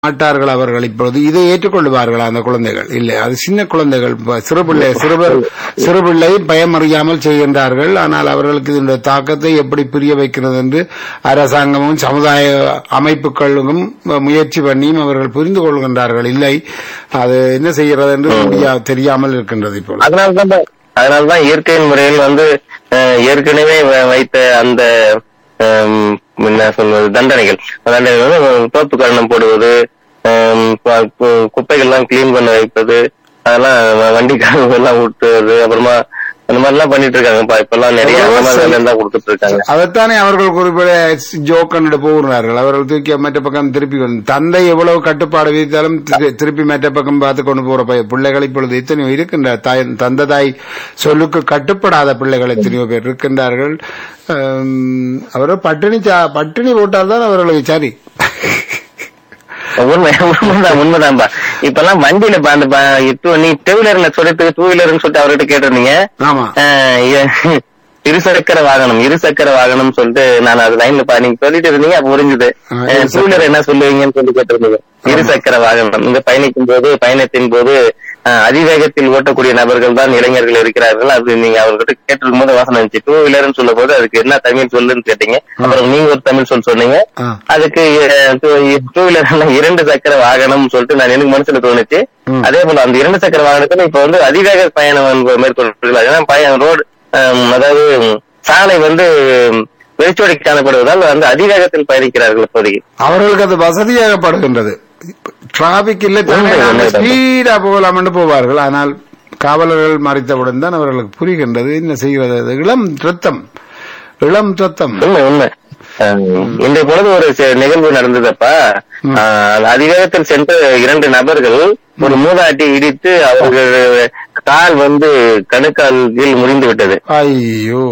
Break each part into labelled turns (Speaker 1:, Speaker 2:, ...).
Speaker 1: மாட்டார்கள் அவர்கள் இப்பொழுது இதை ஏற்றுக்கொள்வார்களா அந்த குழந்தைகள் இல்லை அது சின்ன குழந்தைகள் இப்ப சிறுபிள்ளை சிறுவர் சிறுபிள்ளை பயம் அறியாமல் செய்கின்றார்கள் ஆனால் அவர்களுக்கு இந்த தாக்கத்தை எப்படி புரிய வைக்கிறது என்று அரசாங்கமும் சமுதாய அமைப்புகளும் முயற்சி பண்ணியும் அவர்கள் புரிந்து கொள்கின்றார்கள் இல்லை அது என்ன செய்கிறது என்று தெரியா- தெரியாமல் இருக்கின்றது இப்பொழுது
Speaker 2: அதனாலதான் பா- அதனாலதான் இயற்கையின் முறையில் வந்து அஹ், ஏற்கனவே வ- வைத்த அந்த ஹம், என்ன சொல்வது தண்டனைகள் தண்டனைகள் வந்து தோப்பு கரணம் போடுவது ஹம், ப- கு- குப்பைகள்லாம் கிளீன் பண்ண வைப்பது அதெல்லாம் வ- வண்டிக்காரங்க எல்லாம் விட்டுறது அப்புறமா அந்த மாதிரி எல்லாம் பண்ணிட்டு இருக்காங்கப்பா இப்ப எல்லாம் நிறைய அந்த மாதிரி வேலை தான் கொடுத்துட்டு இருக்காங்க
Speaker 1: அதைத்தானே அவர்கள் குறிப்பிட ஜோக்கன்னிட போகிறார்கள் அவர்கள் தூக்கி மற்ற பக்கம் திருப்பி கொண்டு தந்தை எவ்வளவு கட்டுப்பாடு விதித்தாலும் திரு- திருப்பி மற்ற பக்கம் பார்த்து கொண்டு போற பைய- பிள்ளைகள் இப்பொழுது எத்தனையோ இருக்கின்ற தாய் தந்த தாய் சொல்லுக்கு கட்டுப்படாத பிள்ளைகள் எத்தனையோ பேர் இருக்கின்றார்கள் ஆம், அவர்கள் பட்டினி சா- பட்டினி போட்டால்தான் அவர்களுக்கு சரி
Speaker 2: உண்மை உண்மைதான் உண்மைதான்பா இப்ப எல்லாம் வண்டியில பா- அந்த பா- இப்போ நீ டூ வீலர்ல சொல்லிட்டு டூ வீலர்னு சொல்லிட்டு அவர்கிட்ட கேட்டிருந்தீங்க
Speaker 1: ஆமா
Speaker 2: ஆஹ் எ- இருசக்கர வாகனம் இருசக்கர வாகனம் சொல்லிட்டு நான் அது லைன்ல பா நீங்க சொல்லிட்டு இருந்தீங்க அப்ப புரிஞ்சுது
Speaker 1: ஆ,
Speaker 2: டூ
Speaker 1: இருசக்கர-
Speaker 2: வீலர் என்ன சொல்லுவீங்கன்னு சொல்லி கேட்டிருந்தீங்க இருசக்கர வாகனம் இங்க பயணிக்கும் போது பயணத்தின் போது ஆஹ், அதிவேகத்தில் ஓட்டக்கூடிய நபர்கள் தான் இளைஞர்கள் இருக்கிறார்கள் அது நீங்க அவர்கிட்ட கேட்டிருக்கும் போது வாசனை இருந்துச்சு டூ வீலர்னு சொல்லும் போது அதுக்கு என்ன தமிழ் சொல்லுன்னு கேட்டீங்க அப்புறம் நீங்க ஒரு தமிழ் சொல் சொன்னீங்க
Speaker 1: ஆ.
Speaker 2: அதுக்கு டூ வீலர் இரண்டு சக்கர வாகனம் சொல்லிட்டு நான் எனக்கு மனசுல தோணுச்சு
Speaker 1: ம்.
Speaker 2: அதே போல அந்த இரண்டு சக்கர வாகனத்துல இப்ப வந்து அதிவேக பயணம் மேற்கொள்கிறார்கள் ஏன்னா பயணம் ரோடு அதாவது ம், சாலை வந்து ம், வெளிச்சோடி காணப்படுவதால் வந்து அதிவேகத்தில் பயணிக்கிறார்கள் இப்போதைக்கு
Speaker 1: அவர்களுக்கு அது வசதியாகப்படுகின்றது டிராபிக் இல்லை
Speaker 2: உண்மை, உண்மை.
Speaker 1: ஸ்பீடா போகலாம்னு போவார்கள் ஆனால் காவலர்கள் மறைத்தவுடன் தான் அவர்களுக்கு புரிகின்றது என்ன செய்கிறது அது இளம் ரத்தம் இளம் ரத்தம்
Speaker 2: உண்மை உண்மை அஹ், இன்றைய பொழுது ஒரு சி- நிகழ்வு நடந்ததப்பா அஹ், அதிவேகத்தில் சென்ற இரண்டு நபர்கள் ஒரு மூதாட்டி இடித்து அவர்கள் கால் வந்து கணுக்கால் கீழ் முறிந்து விட்டது
Speaker 1: ஐயோ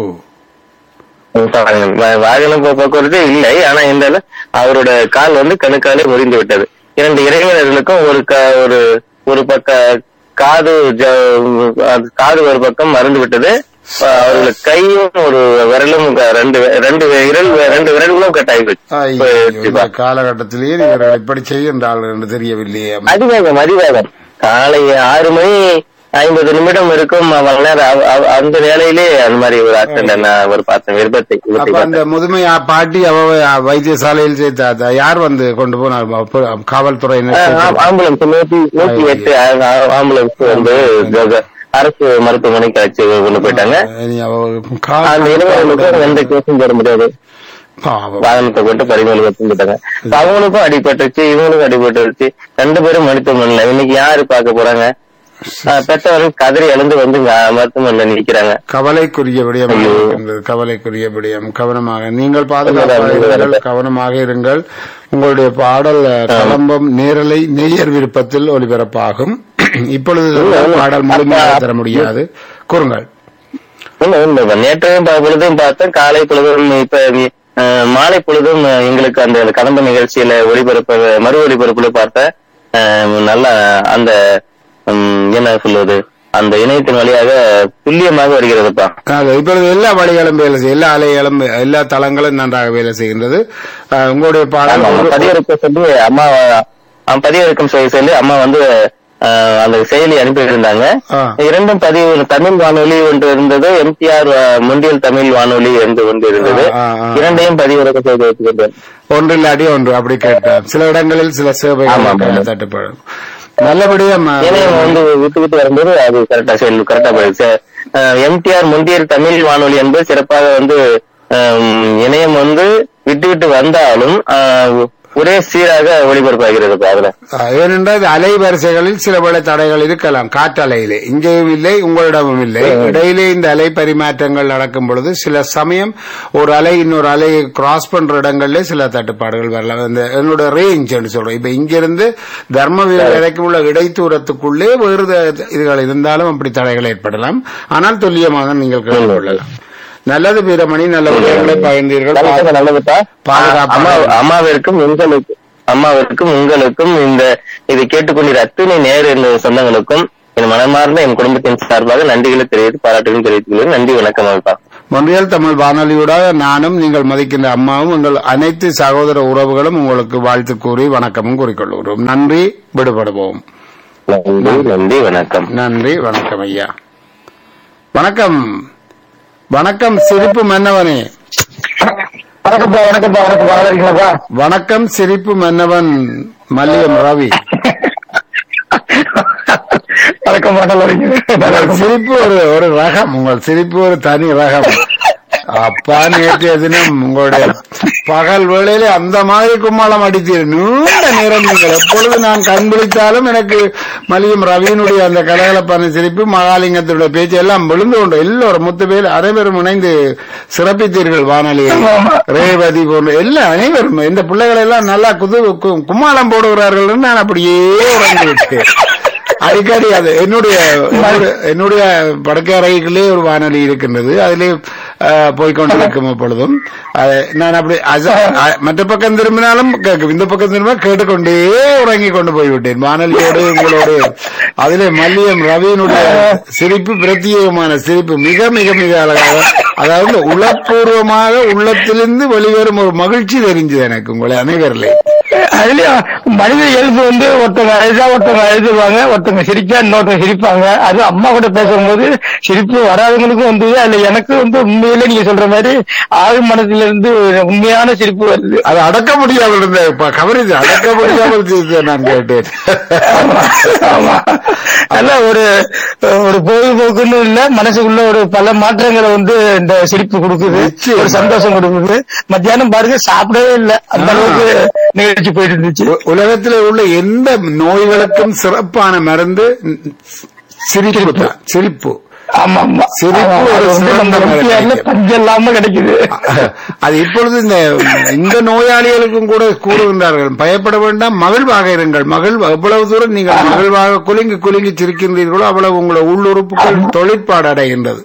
Speaker 2: பாருங்கள், வா- வாகன போ- போக்குவரத்து இல்லை ஆனா இந்த இதுல அவரோட கால் வந்து கணுக்காலே முறிந்து விட்டது இரண்டு இளைஞர்களுக்கும் ஒரு க- ஒரு ஒரு பக்க காது ஜ- அது காது ஒரு பக்கம் மறந்து விட்டது அஹ் அவர்களுக்கு கையும் ஒரு விரலும் க- ரெண்டு ரெண்டு விரல் ரெண்டு விரல்களும் கட்
Speaker 1: ஐயோ
Speaker 2: ஆகிடுச்சு
Speaker 1: இந்த காலகட்டத்திலேயே இவர்கள் இப்படி செய்கின்றார்கள் என்று தெரியவில்லையே
Speaker 2: அதிவேகம் அதிவேகம் காலை ஆறு மணி ஐம்பது நிமிடம் இருக்கும் அவ்வளவு நேரம் அவ- அவ- அந்த வேலையிலே அந்த மாதிரி ஒரு ஆக்சிடென்ட் நான் ஒரு பார்த்தேன் விபத்தை விபத்தை
Speaker 1: அப்ப
Speaker 2: பார்த்தேன்.
Speaker 1: அந்த முதுமை ஆ- பாட்டி அவ வைத்தியசாலையில் சேர்த்தா யார் வந்து கொண்டு போனார் அப்ப காவல்துறையினர்
Speaker 2: ஆ-
Speaker 1: சேர்த்து-
Speaker 2: ஆம்புலன்ஸ் நூத்தி நூத்தி எட்டு ஆ- ஆ- ஆம்புலன்ஸ் வந்து க- க- அரசு மருத்துவமனைக்கு அழைச்சு கொண்டு போயிட்டாங்க
Speaker 1: இனி அவ கால்
Speaker 2: அந்த இளைஞர்களுக்கும் எந்த கேஸும் போட முடியாது
Speaker 1: பாவம்.
Speaker 2: வாகனத்தை போட்டு பறிமுதல் வச்சுட்டாங்க அவங்களுக்கும் அடிபட்டுருச்சு இவங்களுக்கும் அடிபட்டுருச்சு ரெண்டு பேரும் மருத்துவமனையில இன்னைக்கு யாரு பார்க்க போறாங்க ஆ, பெற்றவர்கள் கதறி எழுந்து வந்து இங்க மருத்துவமனையில நிக்கிறாங்க
Speaker 1: கவலைக்குரிய விடயம்
Speaker 2: ஐயோ.
Speaker 1: இருக்கின்றது. கவலைக்குரிய விடயம் கவனமாக நீங்கள் பாதுகாப்பாக இருங்கள் கவனமாக இருங்கள் உங்களுடைய பாடல் அஹ், கலம்பம் நேரலை நேயர் விருப்பத்தில் ஒலிபரப்பாகும் இப்பொழுது பாடல் முழுமையாக தர முடியாது கூறுங்கள்
Speaker 2: உண்மை உண்மை நேற்றையும் ப- பொழுதும் பார்த்தேன் காலை பொழுதும் இப்ப அஹ், மாலை பொழுதும் அஹ், எங்களுக்கு அந்த கதம்ப நிகழ்ச்சியில ஒளிபரப்பு மறு ஒளிபரப்புல பார்த்தேன் அஹ், நல்ல அந்த உம், என்ன சொல்வது அந்த இணையத்தின் வழியாக துல்லியமாக வருகிறதுப்பா
Speaker 1: ஆக, இப்பொழுது எல்லா வழிகளும் வேலை செய்யும் எல்லா அலைகளும் எல்லா தளங்களும் நன்றாக வேலை செய்கின்றது அஹ், உங்களுடைய பாடல்
Speaker 2: ஆமா,
Speaker 1: ஒரு-
Speaker 2: பதிவிறக்க சொல்லி அம்மா அஹ், பதிவிறக்கம் செய்ய சொல்லி அம்மா வந்து அஹ், அந்த செயலி அனுப்பியிருந்தாங்க
Speaker 1: ஆ.
Speaker 2: இரண்டும் பதிவு தமிழ் வானொலி ஒன்று இருந்தது எம்டிஆர் முண்டியல் தமிழ் வானொலி என்று ஒன்று இருந்தது
Speaker 1: ஆ, ஆ, ஆ.
Speaker 2: இரண்டையும் பதிவிறக்கம் செய்து வைத்துக்கொண்டேன்
Speaker 1: ஒன்றில்லாடி ஒன்று அப்படி கேட்டார் சில இடங்களில் சில
Speaker 2: ஆமா,
Speaker 1: சேவைகள்
Speaker 2: ஆமா.
Speaker 1: தட்டுப்படும் நல்லபடியா ம-
Speaker 2: இணையம் வந்து விட்டு விட்டு வரும்போது அது கரெக்டா செயல் கரெக்டா போயிடுச்சு எம்டிஆர் முந்தியர் தமிழ் வானொலி என்பது சிறப்பாக வந்து அஹ், இணையம் வந்து விட்டு விட்டு வந்தாலும் அஹ், ஒரே சீராக ஒளிபரப்பாகிறது அதுல
Speaker 1: ஆஹ் ஏனென்றால் இது அலைவரிசைகளில் சில வேளை தடைகள் இருக்கலாம் காற்றலையிலே இங்கேயும் இல்லை உங்களிடமும் இல்லை இடையிலே இந்த அலை பரிமாற்றங்கள் நடக்கும் பொழுது சில சமயம் ஒரு அலை இன்னொரு அலையை கிராஸ் பண்ற இடங்களிலே சில தட்டுப்பாடுகள் வரலாம் இந்த என்னோட ரேஞ்ச் என்று சொல்றோம் இப்ப இங்கிருந்து தர்மவீரர் வரைக்கும் உள்ள இடைத்தூரத்துக்குள்ளே வேறு த- இதுகள் இருந்தாலும் அப்படி தடைகள் ஏற்படலாம் ஆனால் துல்லியமாக நீங்கள் கலந்து கொள்ளலாம் நல்லது வீரமணி நல்ல விடயங்களை பகிர்ந்தீர்கள்
Speaker 2: நல்லது, நல்லதுப்பா
Speaker 1: பாதுகாப்பாக
Speaker 2: அம்மா அம்மாவிற்கும் உங்களுக்கு அம்மாவிற்கும் உங்களுக்கும் இந்த இதை கேட்டுக்கொண்டிருக்கிற அத்துணை நேர சொந்தங்களுக்கும் என் மனமார்ந்த என் குடும்பத்தின் சார்பாக நன்றிகளை தெரிவித்து பாராட்டுகளும் தெரிவித்துக் கொள்கிறேன் நன்றி வணக்கம் அப்பா
Speaker 1: மொன்றியல் தமிழ் வானொலியூடாக நானும் நீங்கள் மதிக்கின்ற அம்மாவும் உங்கள் அனைத்து சகோதர உறவுகளும் உங்களுக்கு வாழ்த்து கூறி வணக்கமும் கூறிக்கொள்கிறோம் நன்றி விடுபடுவோம்
Speaker 2: நன்றி நன்றி வணக்கம்
Speaker 1: நன்றி வணக்கம் ஐயா வணக்கம் வணக்கம் சிரிப்பு மன்னவனே
Speaker 3: வணக்கம்ப்பா வணக்கம்ப்பா வணக்கம் நல்லா இருக்கீங்களாப்பா
Speaker 1: வணக்கம் சிரிப்பு மன்னவன் மல்லியம் ரவி
Speaker 3: வணக்கம்ப்பா நல்லா
Speaker 1: உங்கள் சிரிப்பு ஒரு ஒரு ரகம் உங்கள் சிரிப்பு ஒரு தனி ரகம் அப்பா நேற்றைய தினம் உங்களுடைய பகல் வேளையில அந்த மாதிரி கும்மாளம் அடித்தீர் நீண்ட நேரம் நீங்கள் எப்பொழுது நான் கண் விழித்தாலும் எனக்கு மலியும் ரவியினுடைய அந்த கலகலப்பான சிரிப்பு மகாலிங்கத்தினுடைய பேச்சு எல்லாம் விழுந்து கொண்டு எல்லோரும் முத்து பேர் அனைவரும் இணைந்து சிறப்பித்தீர்கள் வானொலியை ரேவதி போன்ற எல்லாம் அனைவரும் இந்த பிள்ளைகள் எல்லாம் நல்லா குது கு- கும்மாளம் போடுகிறார்கள் நான் அப்படியே உறங்கி விட்டேன் அடிக்கடி அது என்னுடைய என்னுடைய- என்னுடைய படுக்கை அறைகளே ஒரு வானொலி இருக்கின்றது அதிலே அஹ், போய்க்கொண்டிருக்கும் எப்பொழுதும் அது நான் அப்படி அச- அ- மற்ற பக்கம் திரும்பினாலும் கேட்கும் இந்த பக்கம் திரும்ப கேட்டுக்கொண்டே உறங்கி கொண்டு போய்விட்டேன் வானொலியோடு உங்களோடு அதிலே மல்லியம் ரவியினுடைய சிரிப்பு பிரத்யேகமான சிரிப்பு மிக மிக மிக அழகாக அதாவது உளப்பூர்வமாக உள்ளத்திலிருந்து வெளிவரும் ஒரு மகிழ்ச்சி தெரிஞ்சது எனக்கு உங்களை அனைவரிலே
Speaker 3: அதுலயும் மனித இயல்பு வந்து ஒருத்தவங்க அழுதா ஒருத்தவங்க அழுதுவாங்க ஒருத்தவங்க சிரிச்சா இன்னொருத்தவங்க சிரிப்பாங்க அது அம்மா கூட பேசும்போது சிரிப்பு வராதவங்களுக்கும் வந்தது அதுல எனக்கு வந்து உண்மையில நீங்க சொல்ற மாதிரி ஆழ் மனசுல இருந்து உண்மையான சிரிப்பு வருது
Speaker 1: அது அடக்க முடியாமல் இருந்த ப- கவரிது அடக்க முடியாமல் இருந்தது நான் கேட்டேன்
Speaker 3: ஆமா. நல்ல ஒரு ஒரு பொழுதுபோக்குன்னு இல்ல மனசுக்குள்ள ஒரு பல மாற்றங்களை வந்து இந்த சிரிப்பு கொடுக்குது
Speaker 1: நிச்சயமா.
Speaker 3: ஒரு சந்தோஷம் கொடுக்குது மத்தியானம் பாருங்க சாப்பிடவே இல்ல அந்த
Speaker 1: ஆ.
Speaker 3: அளவுக்கு நிகழ்ச்சி போயிட்டு இருந்துச்சு
Speaker 1: உ- உலகத்தில் உள்ள எந்த நோய்களுக்கும் சிறப்பான மருந்து சிரிப்பு தான் சிரிப்பு
Speaker 3: ஆமா ஆமா
Speaker 1: சிரிப்பு
Speaker 3: ஆமா,
Speaker 1: ஒரு
Speaker 3: அது வந்து
Speaker 1: சிறந்த
Speaker 3: நம்ம
Speaker 1: மருந்து.
Speaker 3: எம்ஜிஆர்ல பஞ்சம் இல்லாம கிடைக்குது
Speaker 1: அது இப்பொழுது இந்த இந்த நோயாளிகளுக்கும் கூட கூறுகின்றார்கள் பயப்பட வேண்டாம் மகிழ்வாக இருங்கள் மகிழ் எவ்வளவு தூரம் நீங்கள் மகிழ்வாக குலுங்கி குலுங்கி சிரிக்கின்றீர்களோ அவ்வளவு உங்களை உள்ளுறுப்புகள் தொழிற்பாடு அடைகின்றது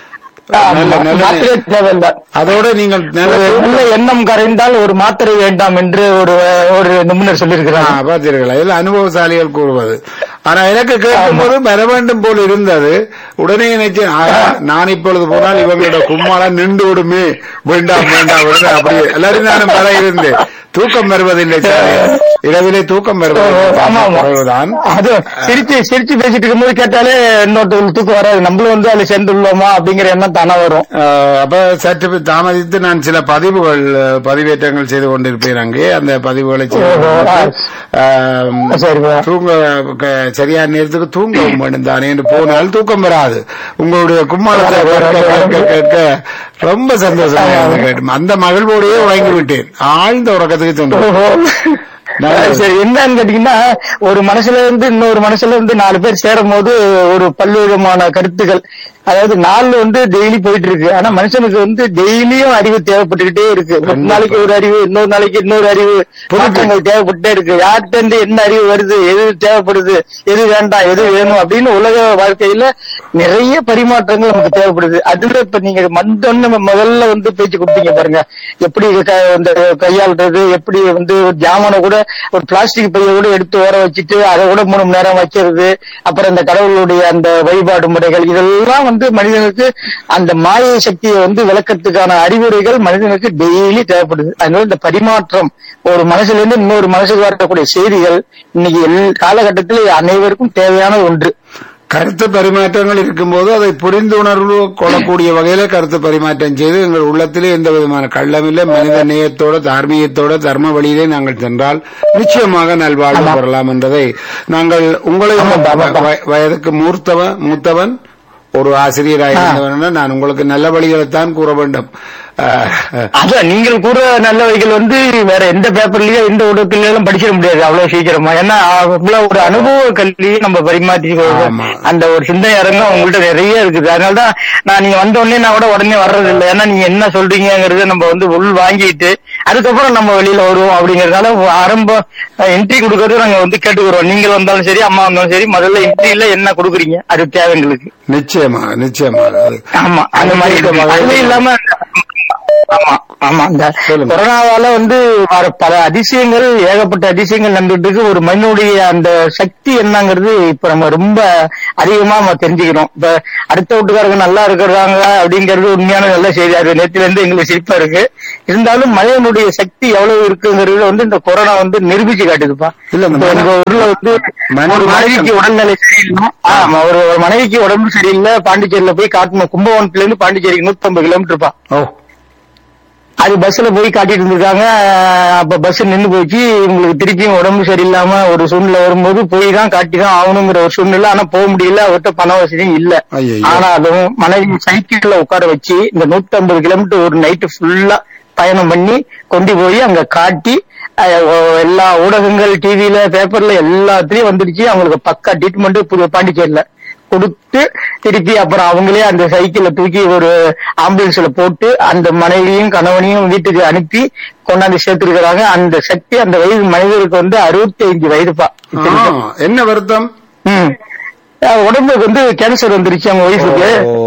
Speaker 1: நல்ல நல்ல
Speaker 3: மாத்திரை தேவையில்லை
Speaker 1: அதோட நீங்கள் நல்ல
Speaker 3: ஒரு நல்ல எண்ணம் கரைந்தால் ஒரு மாத்திரை வேண்டாம் என்று ஒரு ஒரு நிபுணர்
Speaker 1: ஆ,
Speaker 3: சொல்லியிருக்கிறாங்க
Speaker 1: பார்த்தீர்களா இதுல அனுபவசாலிகள் கூறுவது ஆனா எனக்கு கேட்கும் போது வர வேண்டும் போல் இருந்தது உடனே நினைச்சேன் ஆஹா, நான் இப்பொழுது போனால் இவங்களோட கும்மாளா நின்று விடுமே வேண்டாம் வேண்டாம் வேண்டாம் அப்படி எல்லாரும் நானும் வர இருந்தேன் தூக்கம் வருவதில்லை சார் இரவிலே தூக்கம் வருவதில்லை
Speaker 3: ஆமா ஆமா
Speaker 1: குறைவுதான்
Speaker 3: அது சிரிச்சு சிரிச்சு பேசிட்டு இருக்கும்போது கேட்டாலே இன்னொருத்தவங்களுக்கு தூக்கம் வராது நம்மளும் வந்து அதுல சேர்ந்துள்ளோமா அப்படிங்கிற எண்ணம் தானா வரும்
Speaker 1: ஆஹ், அப்ப சற்று தாமதித்து நான் சில பதிவுகள் அஹ், பதிவேற்றங்கள் செய்து கொண்டிருப்பேன் அங்கே அந்த பதிவுகளை செய்து
Speaker 3: ஓஹோ,
Speaker 1: கொண்டிருப்பேன். ஆஹ்,
Speaker 3: சரிப்பா
Speaker 1: தூங்க க- சரியான நேரத்துக்கு தூங்கவும் வேண்டும் தானே என்று போனால் தூக்கம் வராது உங்களுடைய கும்மாளத்தை கேட்க கேட்க கேட்க ரொம்ப சந்தோஷமா இருந்தது கேட்டும் அந்த மகிழ்வோடையே உறங்கி விட்டேன் ஆழ்ந்த உறக்கத்துக்கு சென்றேன்
Speaker 3: ஓஹோ.
Speaker 1: நல்லது.
Speaker 3: சரி என்னன்னு கேட்டீங்கன்னா ஒரு மனசுல இருந்து இன்னொரு மனசுல இருந்து நாலு பேர் சேரும் போது ஒரு பல்விதமான கருத்துக்கள் அதாவது நாள் வந்து டெய்லி போயிட்டு இருக்கு ஆனா மனுஷனுக்கு வந்து டெய்லியும் அறிவு தேவைப்பட்டுக்கிட்டே இருக்கு ஒரு நாளைக்கு ஒரு அறிவு இன்னொரு நாளைக்கு இன்னொரு அறிவு மாற்றங்கள் தேவைப்பட்டே இருக்கு யார்கிட்ட இருந்து என்ன அறிவு வருது எது தேவைப்படுது எது வேண்டாம் எது வேணும் அப்படின்னு உலக வாழ்க்கையில நிறைய பரிமாற்றங்கள் நமக்கு தேவைப்படுது அதுல இப்ப நீங்க மந்தொன்னு முதல்ல வந்து பேச்சு கொடுத்தீங்க பாருங்க எப்படி க- இந்த கையாளுறது எப்படி வந்து ஒரு ஜாமானை கூட ஒரு பிளாஸ்டிக் பைய கூட எடுத்து ஓர வச்சுட்டு அதை கூட மூணு மணி நேரம் வைக்கிறது அப்புறம் இந்த கடவுளுடைய அந்த வழிபாடு முறைகள் இதெல்லாம் வந்து மனிதனுக்கு அந்த மாய சக்தியை வந்து விளக்கத்துக்கான அறிவுரைகள் மனிதனுக்கு டெய்லி தேவைப்படுது அதனால இந்த பரிமாற்றம் ஒரு மனசுல இருந்து இன்னொரு மனசுக்கு வரக்கூடிய செய்திகள் இன்னைக்கு எல் காலகட்டத்தில் அனைவருக்கும் தேவையான ஒன்று
Speaker 1: கருத்து பரிமாற்றங்கள் இருக்கும்போது அதை புரிந்துணர்வு கொள்ளக்கூடிய வகையில கருத்து பரிமாற்றம் செய்து எங்கள் உள்ளத்திலே எந்த விதமான கள்ளமில்லை மனித நேயத்தோட தார்மீகத்தோட தர்ம வழியிலே நாங்கள் சென்றால் நிச்சயமாக நல்வாழ்வு பெறலாம் என்பதை நாங்கள் உங்களை
Speaker 3: ஆமாப்பா, ஆமாப்பா.
Speaker 1: வய- வயதுக்கு மூர்த்தவன் மூத்தவன் ஒரு ஆசிரியராக இருந்தவன் நான் உங்களுக்கு நல்ல வழிகளைத்தான் கூற வேண்டும் அஹ்,
Speaker 3: அதான் நீங்கள் கூற நல்ல வழிகள் வந்து வேற எந்த பேப்பர்லயோ எந்த ஊடகத்திலும் படிச்சிட முடியாது அவ்வளவு சீக்கிரமா ஏன்னா அவ்வளவு ஒரு அனுபவ கல்வியை நம்ம பரிமாற்றி
Speaker 1: ஆமா.
Speaker 3: அந்த ஒரு சிந்தனை அரங்கம் உங்கள்ட்ட நிறைய இருக்குது அதனாலதான் நான் நீங்க வந்த உடனே நான் கூட உடனே வர்றது இல்லை ஏன்னா நீங்க என்ன சொல்றீங்கங்கறத நம்ம வந்து உள் வாங்கிட்டு அதுக்கப்புறம் நம்ம வெளியில வருவோம் அப்படிங்கறதுனால ஆரம்ப என்ட்ரி கொடுக்கறது நாங்க வந்து கேட்டுக்கிறோம் நீங்கள் வந்தாலும் சரி அம்மா வந்தாலும் சரி முதல்ல என்ட்ரியில என்ன கொடுக்குறீங்க அது தேவை எங்களுக்கு
Speaker 1: நிச்சயமாக நிச்சயமாக அது
Speaker 3: ஆமா அந்த மாதிரி
Speaker 1: அதுக்கு
Speaker 3: இருக்கு.
Speaker 1: வகையில-
Speaker 3: அதுவும் இல்லாம ஆமா ஆமா இந்த
Speaker 1: சொல்லுங்க.
Speaker 3: கொரோனாவால வந்து வர பல அதிசயங்கள் ஏகப்பட்ட அதிசயங்கள் நடந்துட்டு இருக்கு ஒரு மனிதனுடைய அந்த சக்தி என்னங்கிறது இப்ப நம்ம ரொம்ப அதிகமா நம்ம தெரிஞ்சுக்கிறோம் இப்ப அடுத்த வீட்டுக்காரங்க நல்லா இருக்கிறாங்க அப்படிங்கிறது உண்மையான நல்ல செய்தியா இருக்கு நேத்துல இருந்து எங்களுக்கு சிரிப்பா இருக்கு இருந்தாலும் மனிதனுடைய சக்தி எவ்வளவு இருக்குங்கிறது வந்து இந்த கொரோனா வந்து நிரூபிச்சு காட்டுதுப்பா
Speaker 1: இல்ல,
Speaker 3: இப்ப
Speaker 1: மன-
Speaker 3: எங்க ஊர்ல வந்து
Speaker 1: மன-
Speaker 3: ஒரு மனைவிக்கு உடல்நிலை சரியில்லை ஆமா ஒரு ஒரு மனைவிக்கு உடம்பு சரியில்லை பாண்டிச்சேரியில போய் காட்டணும் கும்பகோணத்துல இருந்து பாண்டிச்சேரிக்கு நூத்தி ஐம்பது கிலோமீட்டர் இருப்பா
Speaker 1: ஓ
Speaker 3: அது பஸ்ல போய் காட்டிட்டு இருந்திருக்காங்க அஹ் அப்ப பஸ் நின்னு போச்சு இவங்களுக்கு திருப்பியும் உடம்பு சரியில்லாம ஒரு சூழ்நிலை வரும்போது போய் தான் காட்டி தான் ஆகணுங்கிற ஒரு சூழ்நிலை ஆனா போக முடியல அவர்கிட்ட பண வசதியும் இல்ல
Speaker 1: ஐயையோ.
Speaker 3: ஆனாலும் மனைவி சைக்கிள்ல உட்கார வச்சு இந்த நூத்தி ஐம்பது கிலோமீட்டர் ஒரு நைட்டு ஃபுல்லா பயணம் பண்ணி கொண்டு போய் அங்க காட்டி அஹ் ஒ- எல்லா ஊடகங்கள் டிவில பேப்பர்ல எல்லாத்துலயும் வந்துடுச்சு அவங்களுக்கு பக்கா ட்ரீட்மெண்ட் புது பாண்டிச்சேரியில கொடுத்து திருப்பி அப்புறம் அவங்களே அந்த சைக்கிளை தூக்கி ஒரு ஆம்புலன்ஸ்ல போட்டு அந்த மனைவியும் கணவனையும் வீட்டுக்கு அனுப்பி கொண்டாந்து சேர்த்திருக்கிறாங்க அந்த சக்தி அந்த வயது மனிதருக்கு வந்து அறுபத்தி ஐந்து வயதுப்பா
Speaker 1: ஆ, என்ன வருத்தம்
Speaker 3: ம். அஹ் உடம்புக்கு வந்து கேன்சர் வந்துருச்சு அவங்க ஒய்ஃபுக்கு
Speaker 1: ஓ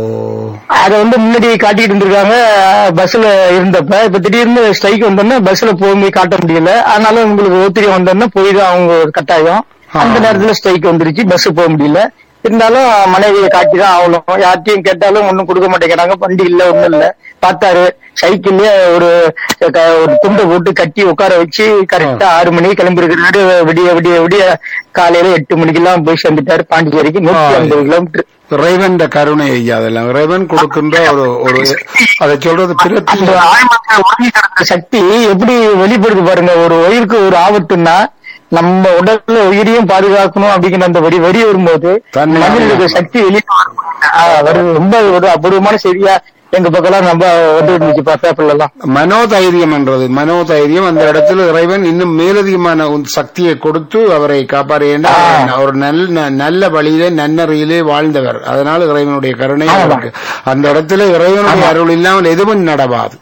Speaker 3: அத வந்து முன்னாடி காட்டிட்டு இருந்திருக்காங்க பஸ்ல இருந்தப்ப இப்ப திடீர்னு ஸ்ட்ரைக் வந்தோடனே பஸ்ல போய் காட்ட முடியல ஆனாலும் உங்களுக்கு ஒத்திரியம் வந்தோடனே போய் தான் அவங்க கட்டாயம் அந்த நேரத்துல ஸ்ட்ரைக் வந்துருச்சு பஸ் போக முடியல இருந்தாலும் மனைவியை காட்டி தான் ஆகணும் யார்ட்டையும் கேட்டாலும் ஒண்ணும் கொடுக்க மாட்டேங்கிறாங்க வண்டி இல்ல ஒண்ணும் இல்ல பார்த்தாரு சைக்கிள்லயே ஒரு க- ஒரு துண்டை போட்டு கட்டி உட்கார வச்சு கரெக்டா ஆறு மணிக்கு கிளம்பி இருக்கிறாரு விடிய விடிய விடிய காலையில எட்டு மணிக்கு எல்லாம் போய் சேர்ந்துட்டாரு பாண்டிச்சேரிக்கு நூத்தி
Speaker 1: ஆ.
Speaker 3: ஐம்பது கிலோமீட்டர்
Speaker 1: இறைவன் கருணை ஐயா அதெல்லாம் இறைவன் கொடுக்கின்ற ஒரு ஒரு அதை சொல்றது
Speaker 3: அந்த
Speaker 1: பிரத்தி
Speaker 3: ஆழ்மனத்துல ஒடுங்கி கிடந்த சக்தி எப்படி வெளிப்படுது பாருங்க ஒரு உயிருக்கு ஒரு ஆபத்துன்னா நம்ம உடல்ல உயிரையும் பாதுகாக்கணும் அப்படிங்கிற அந்த வெறி வெறி வரும்போது
Speaker 1: தன்மை
Speaker 3: மனிதனுக்கு சக்தி வெளியே வரும். ஆ, வருது ரொம்ப ஒரு அபூர்வமான செய்தியா எங்க பக்கம்லாம் நம்ம வந்து இருந்துச்சு பேப்பர்ல எல்லாம்
Speaker 1: மனோதைரியம் என்றது மனோதைரியம் அந்த இடத்துல இறைவன் இன்னும் மேலதிகமான ஒரு சக்தியை கொடுத்து அவரை காப்பாரு ஏன்னா அவர் நல்ல நல்ல வழியிலே நன்னறியிலே வாழ்ந்தவர் அதனால இறைவனுடைய கருணை
Speaker 3: ஆமா.
Speaker 1: அவருக்கு அந்த இடத்துல இறைவனுடைய அருள் இல்லாமல் எதுவும் நடவாது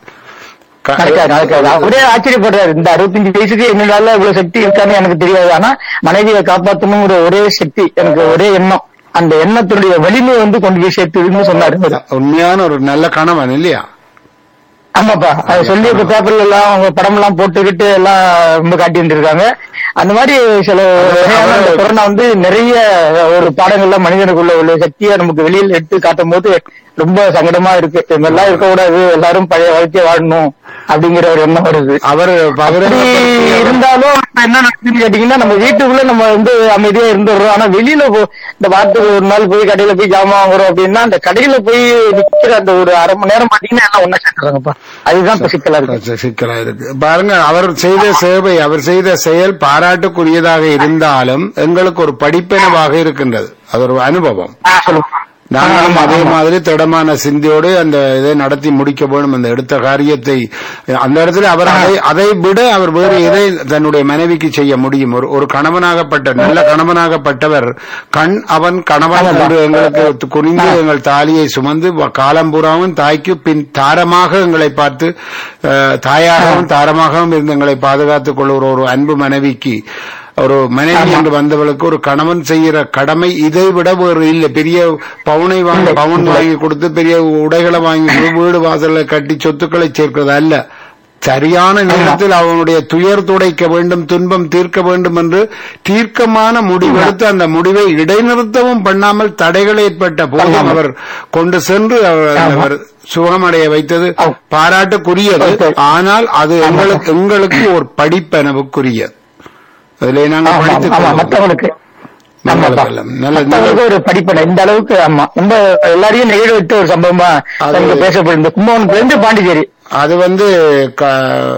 Speaker 1: க-
Speaker 3: நடக்காது நடக்காது அவரே ஆச்சரியப்படுறாரு இந்த அறுபத்தஞ்சு வயசுக்கு என்னடால இவ்வளவு சக்தி இருக்கான்னு எனக்கு தெரியாது ஆனா மனைவியை காப்பாத்தணுங்கிற ஒரே சக்தி எனக்கு ஒரே எண்ணம் அந்த எண்ணத்தினுடைய வலிமை வந்து கொண்டு போய் சேர்த்துதுன்னு சொன்னாரு அவரு.
Speaker 1: உண்மையான ஒரு நல்ல கணவன் இல்லையா
Speaker 3: ஆமாப்பா அது சொல்லி இப்ப பேப்பர்ல எல்லாம் அவங்க படம் எல்லாம் போட்டுக்கிட்டு எல்லாம் ரொம்ப காட்டி இருந்திருக்காங்க அந்த மாதிரி சில வகையான இந்த கொரோனா வந்து நிறைய ஒரு பாடங்கள்ல மனிதனுக்குள்ள உள்ள சக்தியை நமக்கு வெளியில எடுத்து காட்டும் போது ரொம்ப சங்கடமா இருக்கு இது மாதிரிலாம் இருக்கக்கூடாது எல்லாரும் பழைய வாழ்க்கையை வாழணும் அப்படிங்கிற ஒரு எண்ணம் வருது
Speaker 1: அவர் அவரு
Speaker 3: அப்படி இருந்தாலும் இப்ப என்ன நடக்குதுன்னு கேட்டீங்கன்னா நம்ம வீட்டுக்குள்ள நம்ம வந்து அமைதியா இருந்துடுறோம் ஆனா வெளியில போ- இந்த வாரத்துக்கு ஒரு நாள் போய் கடையில போய் ஜாமான் வாங்குறோம் அப்படின்னா அந்த கடையில போய் நிக்கிற அந்த ஒரு அரை மணி நேரம் பாத்தீங்கன்னா எல்லாம் ஒண்ணா சேர்ந்துறாங்கப்பா அதுதான் இப்ப சிக்கலா இருக்கு
Speaker 1: கொஞ்சம் சிக்கலா இருக்கு பாருங்க அவர் செய்த சேவை அவர் செய்த செயல் பாராட்டுக்குரியதாக இருந்தாலும் எங்களுக்கு ஒரு படிப்பினவாக இருக்கின்றது அது ஒரு அனுபவம்
Speaker 3: ஆ, சொல்லுங்க
Speaker 1: நாங்களும் அதே மாதிரி திடமான சிந்தியோடு அந்த இதை நடத்தி முடிக்க வேண்டும் அந்த எடுத்த காரியத்தை அந்த இடத்துல அவர் அதை அதை விட அவர் வேறு எதை தன்னுடைய மனைவிக்கு செய்ய முடியும் ஒரு ஒரு கணவனாகப்பட்ட நல்ல கணவனாகப்பட்டவர் கண் அவன் கணவன் என்று எங்களுக்கு குனிந்து எங்கள் தாலியை சுமந்து வ- காலம்பூராவும் தாய்க்கு பின் தாரமாக எங்களை பார்த்து அஹ், தாயாகவும் தாரமாகவும் இருந்து எங்களை பாதுகாத்துக் கொள்கிற ஒரு அன்பு மனைவிக்கு ஒரு மனைவி என்று வந்தவளுக்கு ஒரு கணவன் செய்யற கடமை இதை விட வேறு இல்லை பெரிய பவுனை வாங்கி பவுன் வாங்கி கொடுத்து பெரிய உடைகளை வாங்கி கொடு, வீடு வாசல்ல கட்டி சொத்துக்களை சேர்க்கிறது அல்ல சரியான நேரத்தில் அவனுடைய துயர் துடைக்க வேண்டும் துன்பம் தீர்க்க வேண்டும் என்று தீர்க்கமான முடிவெடுத்து அந்த முடிவை இடைநிறுத்தவும் பண்ணாமல் தடைகள் ஏற்பட்ட போதும் அவர் கொண்டு சென்று அவர் அவர் சுகமடைய வைத்தது பாராட்டுக்குரியது ஆனால் அது எங்களுக்கு எங்களுக்கு ஒரு படிப்பெனவுக்குரியது அதிலே நாங்கள்
Speaker 3: ஆமா,
Speaker 1: படித்துக்
Speaker 3: ஆமா,
Speaker 1: கொள்வோம்.
Speaker 3: மத்தவங்களுக்கு
Speaker 1: நல்லது,
Speaker 3: ஆமாப்பா.
Speaker 1: நல்லது. நல்லது.
Speaker 3: மத்தவங்களுக்கு ஒரு படிப்படை இந்த அளவுக்கு ஆமா ரொம்ப எல்லாரையும் நெகிழ விட்டு ஒரு சம்பவமா
Speaker 1: அது-
Speaker 3: இங்க பேசப்படுது கும்பகோணத்துல இருந்து பாண்டிச்சேரி
Speaker 1: அது வந்து க-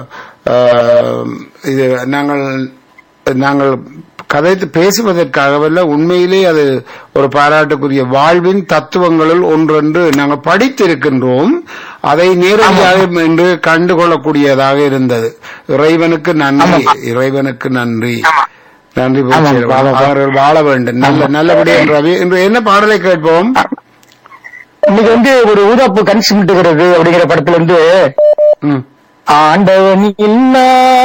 Speaker 1: ஆஹ், இது நாங்கள் நாங்கள் கதைத்து பேசுவதற்காகவல்ல உண்மையிலே அது ஒரு பாராட்டுக்குரிய வாழ்வின் தத்துவங்களுள் ஒன்றென்று நாங்கள் படித்திருக்கின்றோம் அதை நேரடியாக என்று கண்டுகொள்ளக்கூடியதாக இருந்தது இறைவனுக்கு நன்றி இறைவனுக்கு நன்றி நன்றி போச்சு. அவர்கள் வாழ வேண்டும் நல்ல நல்லபடியாக ரவி இன்று என்ன பாடலை கேட்போம்
Speaker 3: இன்னைக்கு வந்து ஒரு ஊதாப்பு கண் சிமிட்டுகிறது அப்படிங்கிற படத்துல இருந்து
Speaker 1: ம்.
Speaker 3: ஆண்டவன் இல்லா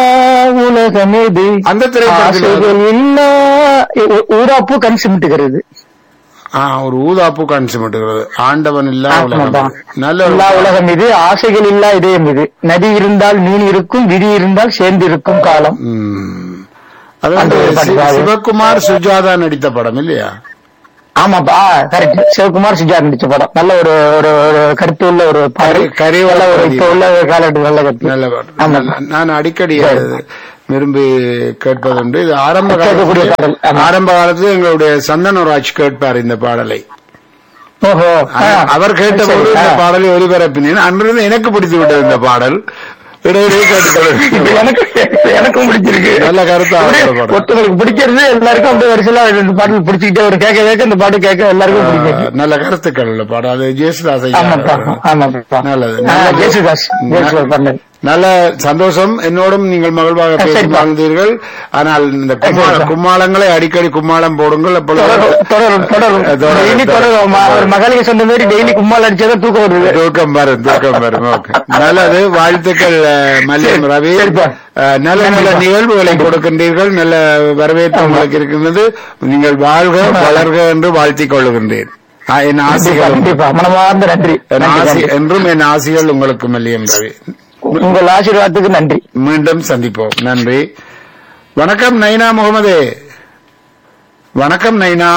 Speaker 3: உலகம் எது
Speaker 1: அந்த திரைப்படத்தில்
Speaker 3: ஆசைகள் இல்லா ஊ- ஊராப்பு கண் சிமிட்டுகிறது
Speaker 1: ஆ, ஒரு ஊதாப்பு காட்சி மட்டுகிறது ஆண்டவன் இல்லா உலகம்
Speaker 3: ஆமாப்பா.
Speaker 1: நல்ல ஒரு
Speaker 3: எல்லா உலகம் இது ஆசைகள் இல்லா இதயம் இது நதி இருந்தால் மீன் இருக்கும் விதி இருந்தால் சேர்ந்து இருக்கும் காலம்
Speaker 1: ம். அது
Speaker 3: அந்த
Speaker 1: வந்து
Speaker 3: ஒரு பாட்டு
Speaker 1: சி-
Speaker 3: பாரு.
Speaker 1: சிவகுமார் சுஜாதா நடித்த படம் இல்லையா
Speaker 3: ஆமாப்பா கரெக்ட் சிவகுமார் சுஜார் நடிச்ச படம் நல்ல ஒரு ஒரு ஒரு கருத்து உள்ள ஒரு பாடல்
Speaker 1: கரி- கரிவல
Speaker 3: நல்ல ஒரு
Speaker 1: பதிவு.
Speaker 3: இப்ப உள்ள காலகட்டத்தில் நல்ல கருத்து
Speaker 1: நல்ல பாடல்.
Speaker 3: ஆமா.
Speaker 1: நல்ல- நான் அடிக்கடி அது விரும்பி கேட்பதுண்டு இது ஆரம்ப
Speaker 3: கேட்கக்கூடிய
Speaker 1: காலத்தில்
Speaker 3: பாடல். ஆமா.
Speaker 1: ஆரம்ப காலத்தில் எங்களுடைய சந்தனராஜ் கேட்பார் இந்த பாடலை
Speaker 3: ஓஹோ ஆ.
Speaker 1: அவர் கேட்டபோது
Speaker 3: சரி,
Speaker 1: இந்த
Speaker 3: ஆ.
Speaker 1: பாடலை ஒளிபரப்பினேன் அன்றிருந்து எனக்கு பிடித்து விட்டது இந்த பாடல் இடையிடையே
Speaker 3: இது
Speaker 1: கேட்டுக்கொள்ள
Speaker 3: எனக்கு எனக்கும் பிடிச்சிருக்கு
Speaker 1: நல்ல கருத்து
Speaker 3: அப்படியே
Speaker 1: அவரோட பாடல்.
Speaker 3: ஒருத்தவங்களுக்கு பிடிக்கிறது எல்லாருக்கும் அப்படியே வரிசையில ரெண்டு பாடல் பிடிச்சிக்கிட்டே ஒரு கேட்க கேட்க இந்த பாட்டு கேட்க எல்லாருக்கும் பிடிக்கும்
Speaker 1: நல்ல கருத்துக்கள் உள்ள பாடல் அது ஜேசுதாஸ் ஐயா
Speaker 3: ஆமாப்பா ஆமாப்பா
Speaker 1: நல்லது.
Speaker 3: ஆ,
Speaker 1: நல்லது.
Speaker 3: ஜேசுதாஸ் ஜேசுதாஸ் பண்ணது
Speaker 1: நல்ல சந்தோஷம் என்னோடும் நீங்கள் மகிழ்வாக பேசி
Speaker 3: சரிப்பா.
Speaker 1: வாழ்ந்தீர்கள் ஆனால் இந்த கும்மாள
Speaker 3: சரிப்பா.
Speaker 1: கும்மாளங்களை அடிக்கடி கும்மாளம் போடுங்கள் அப்பொழுது
Speaker 3: தொடரும் தொடரும் தொடரும்
Speaker 1: அஹ் தொடரும்,
Speaker 3: டெய்லி தொடரும் ம- ஒரு மகளிர் சொன்ன மாதிரி டெய்லி கும்மால் அடிச்சாதான் தூக்கம் வருது
Speaker 1: தூக்கம் வரும் தூக்கம் வரும் ஓகே நல்லது வாழ்த்துக்கள் அஹ், மல்லியம் ரவி
Speaker 3: சரிப்பா.
Speaker 1: அஹ், நல்ல நல்ல நிகழ்வுகளை கொடுக்கின்றீர்கள் நல்ல வரவேற்பு உங்களுக்கு இருக்கின்றது நீங்கள் வாழ்க வளர்க என்று வாழ்த்திக் கொள்ளுகின்றேன் ஆ, என்
Speaker 3: கண்டிப்பா,
Speaker 1: ஆசைகள்
Speaker 3: கண்டிப்பா மனமார்ந்த நன்றி
Speaker 1: என்
Speaker 3: நன்றி,
Speaker 1: ஆசி
Speaker 3: நன்றி.
Speaker 1: என்றும் என் ஆசைகள் உங்களுக்கு மல்லியம் ரவி
Speaker 3: உங்கள் ஆசீர்வாதத்துக்கு நன்றி
Speaker 1: மீண்டும் சந்திப்போம் நன்றி வணக்கம் நைனா முகமது வணக்கம் நைனா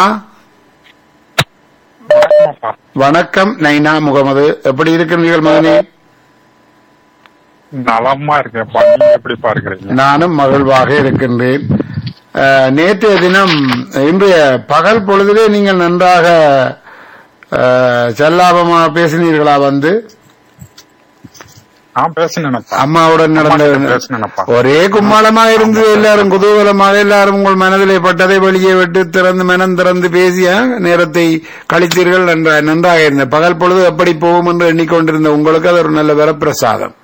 Speaker 1: வணக்கம் நைனா முகமது எப்படி இருக்கிறீர்கள் மகனே
Speaker 4: நலமா இருக்கேன்ப்பா நீங்க எப்படி பார்க்கறீங்க
Speaker 1: நானும் மகிழ்வாக இருக்கின்றேன் அஹ், நேற்றைய தினம் இன்றைய பகல் பொழுதிலே நீங்கள் நன்றாக அஹ், செல்லாபமாக பேசினீர்களா வந்து
Speaker 4: நான் பேசினேனப்பா
Speaker 1: அம்மாவுடன் நடந்த
Speaker 4: பேசினேனப்பா
Speaker 1: ஒரே கும்மாளமாக இருந்து எல்லாரும் குதூகலமாக எல்லாரும் உங்கள் மனதிலே பட்டதை வெளியே விட்டு திறந்து மனம் திறந்து பேசிய நேரத்தை கழித்தீர்கள் நன்ற நன்றாக இருந்த பகல் பொழுது எப்படி போகும் என்று எண்ணிக்கொண்டிருந்த உங்களுக்கு அது ஒரு நல்ல வரப்பிரசாதம்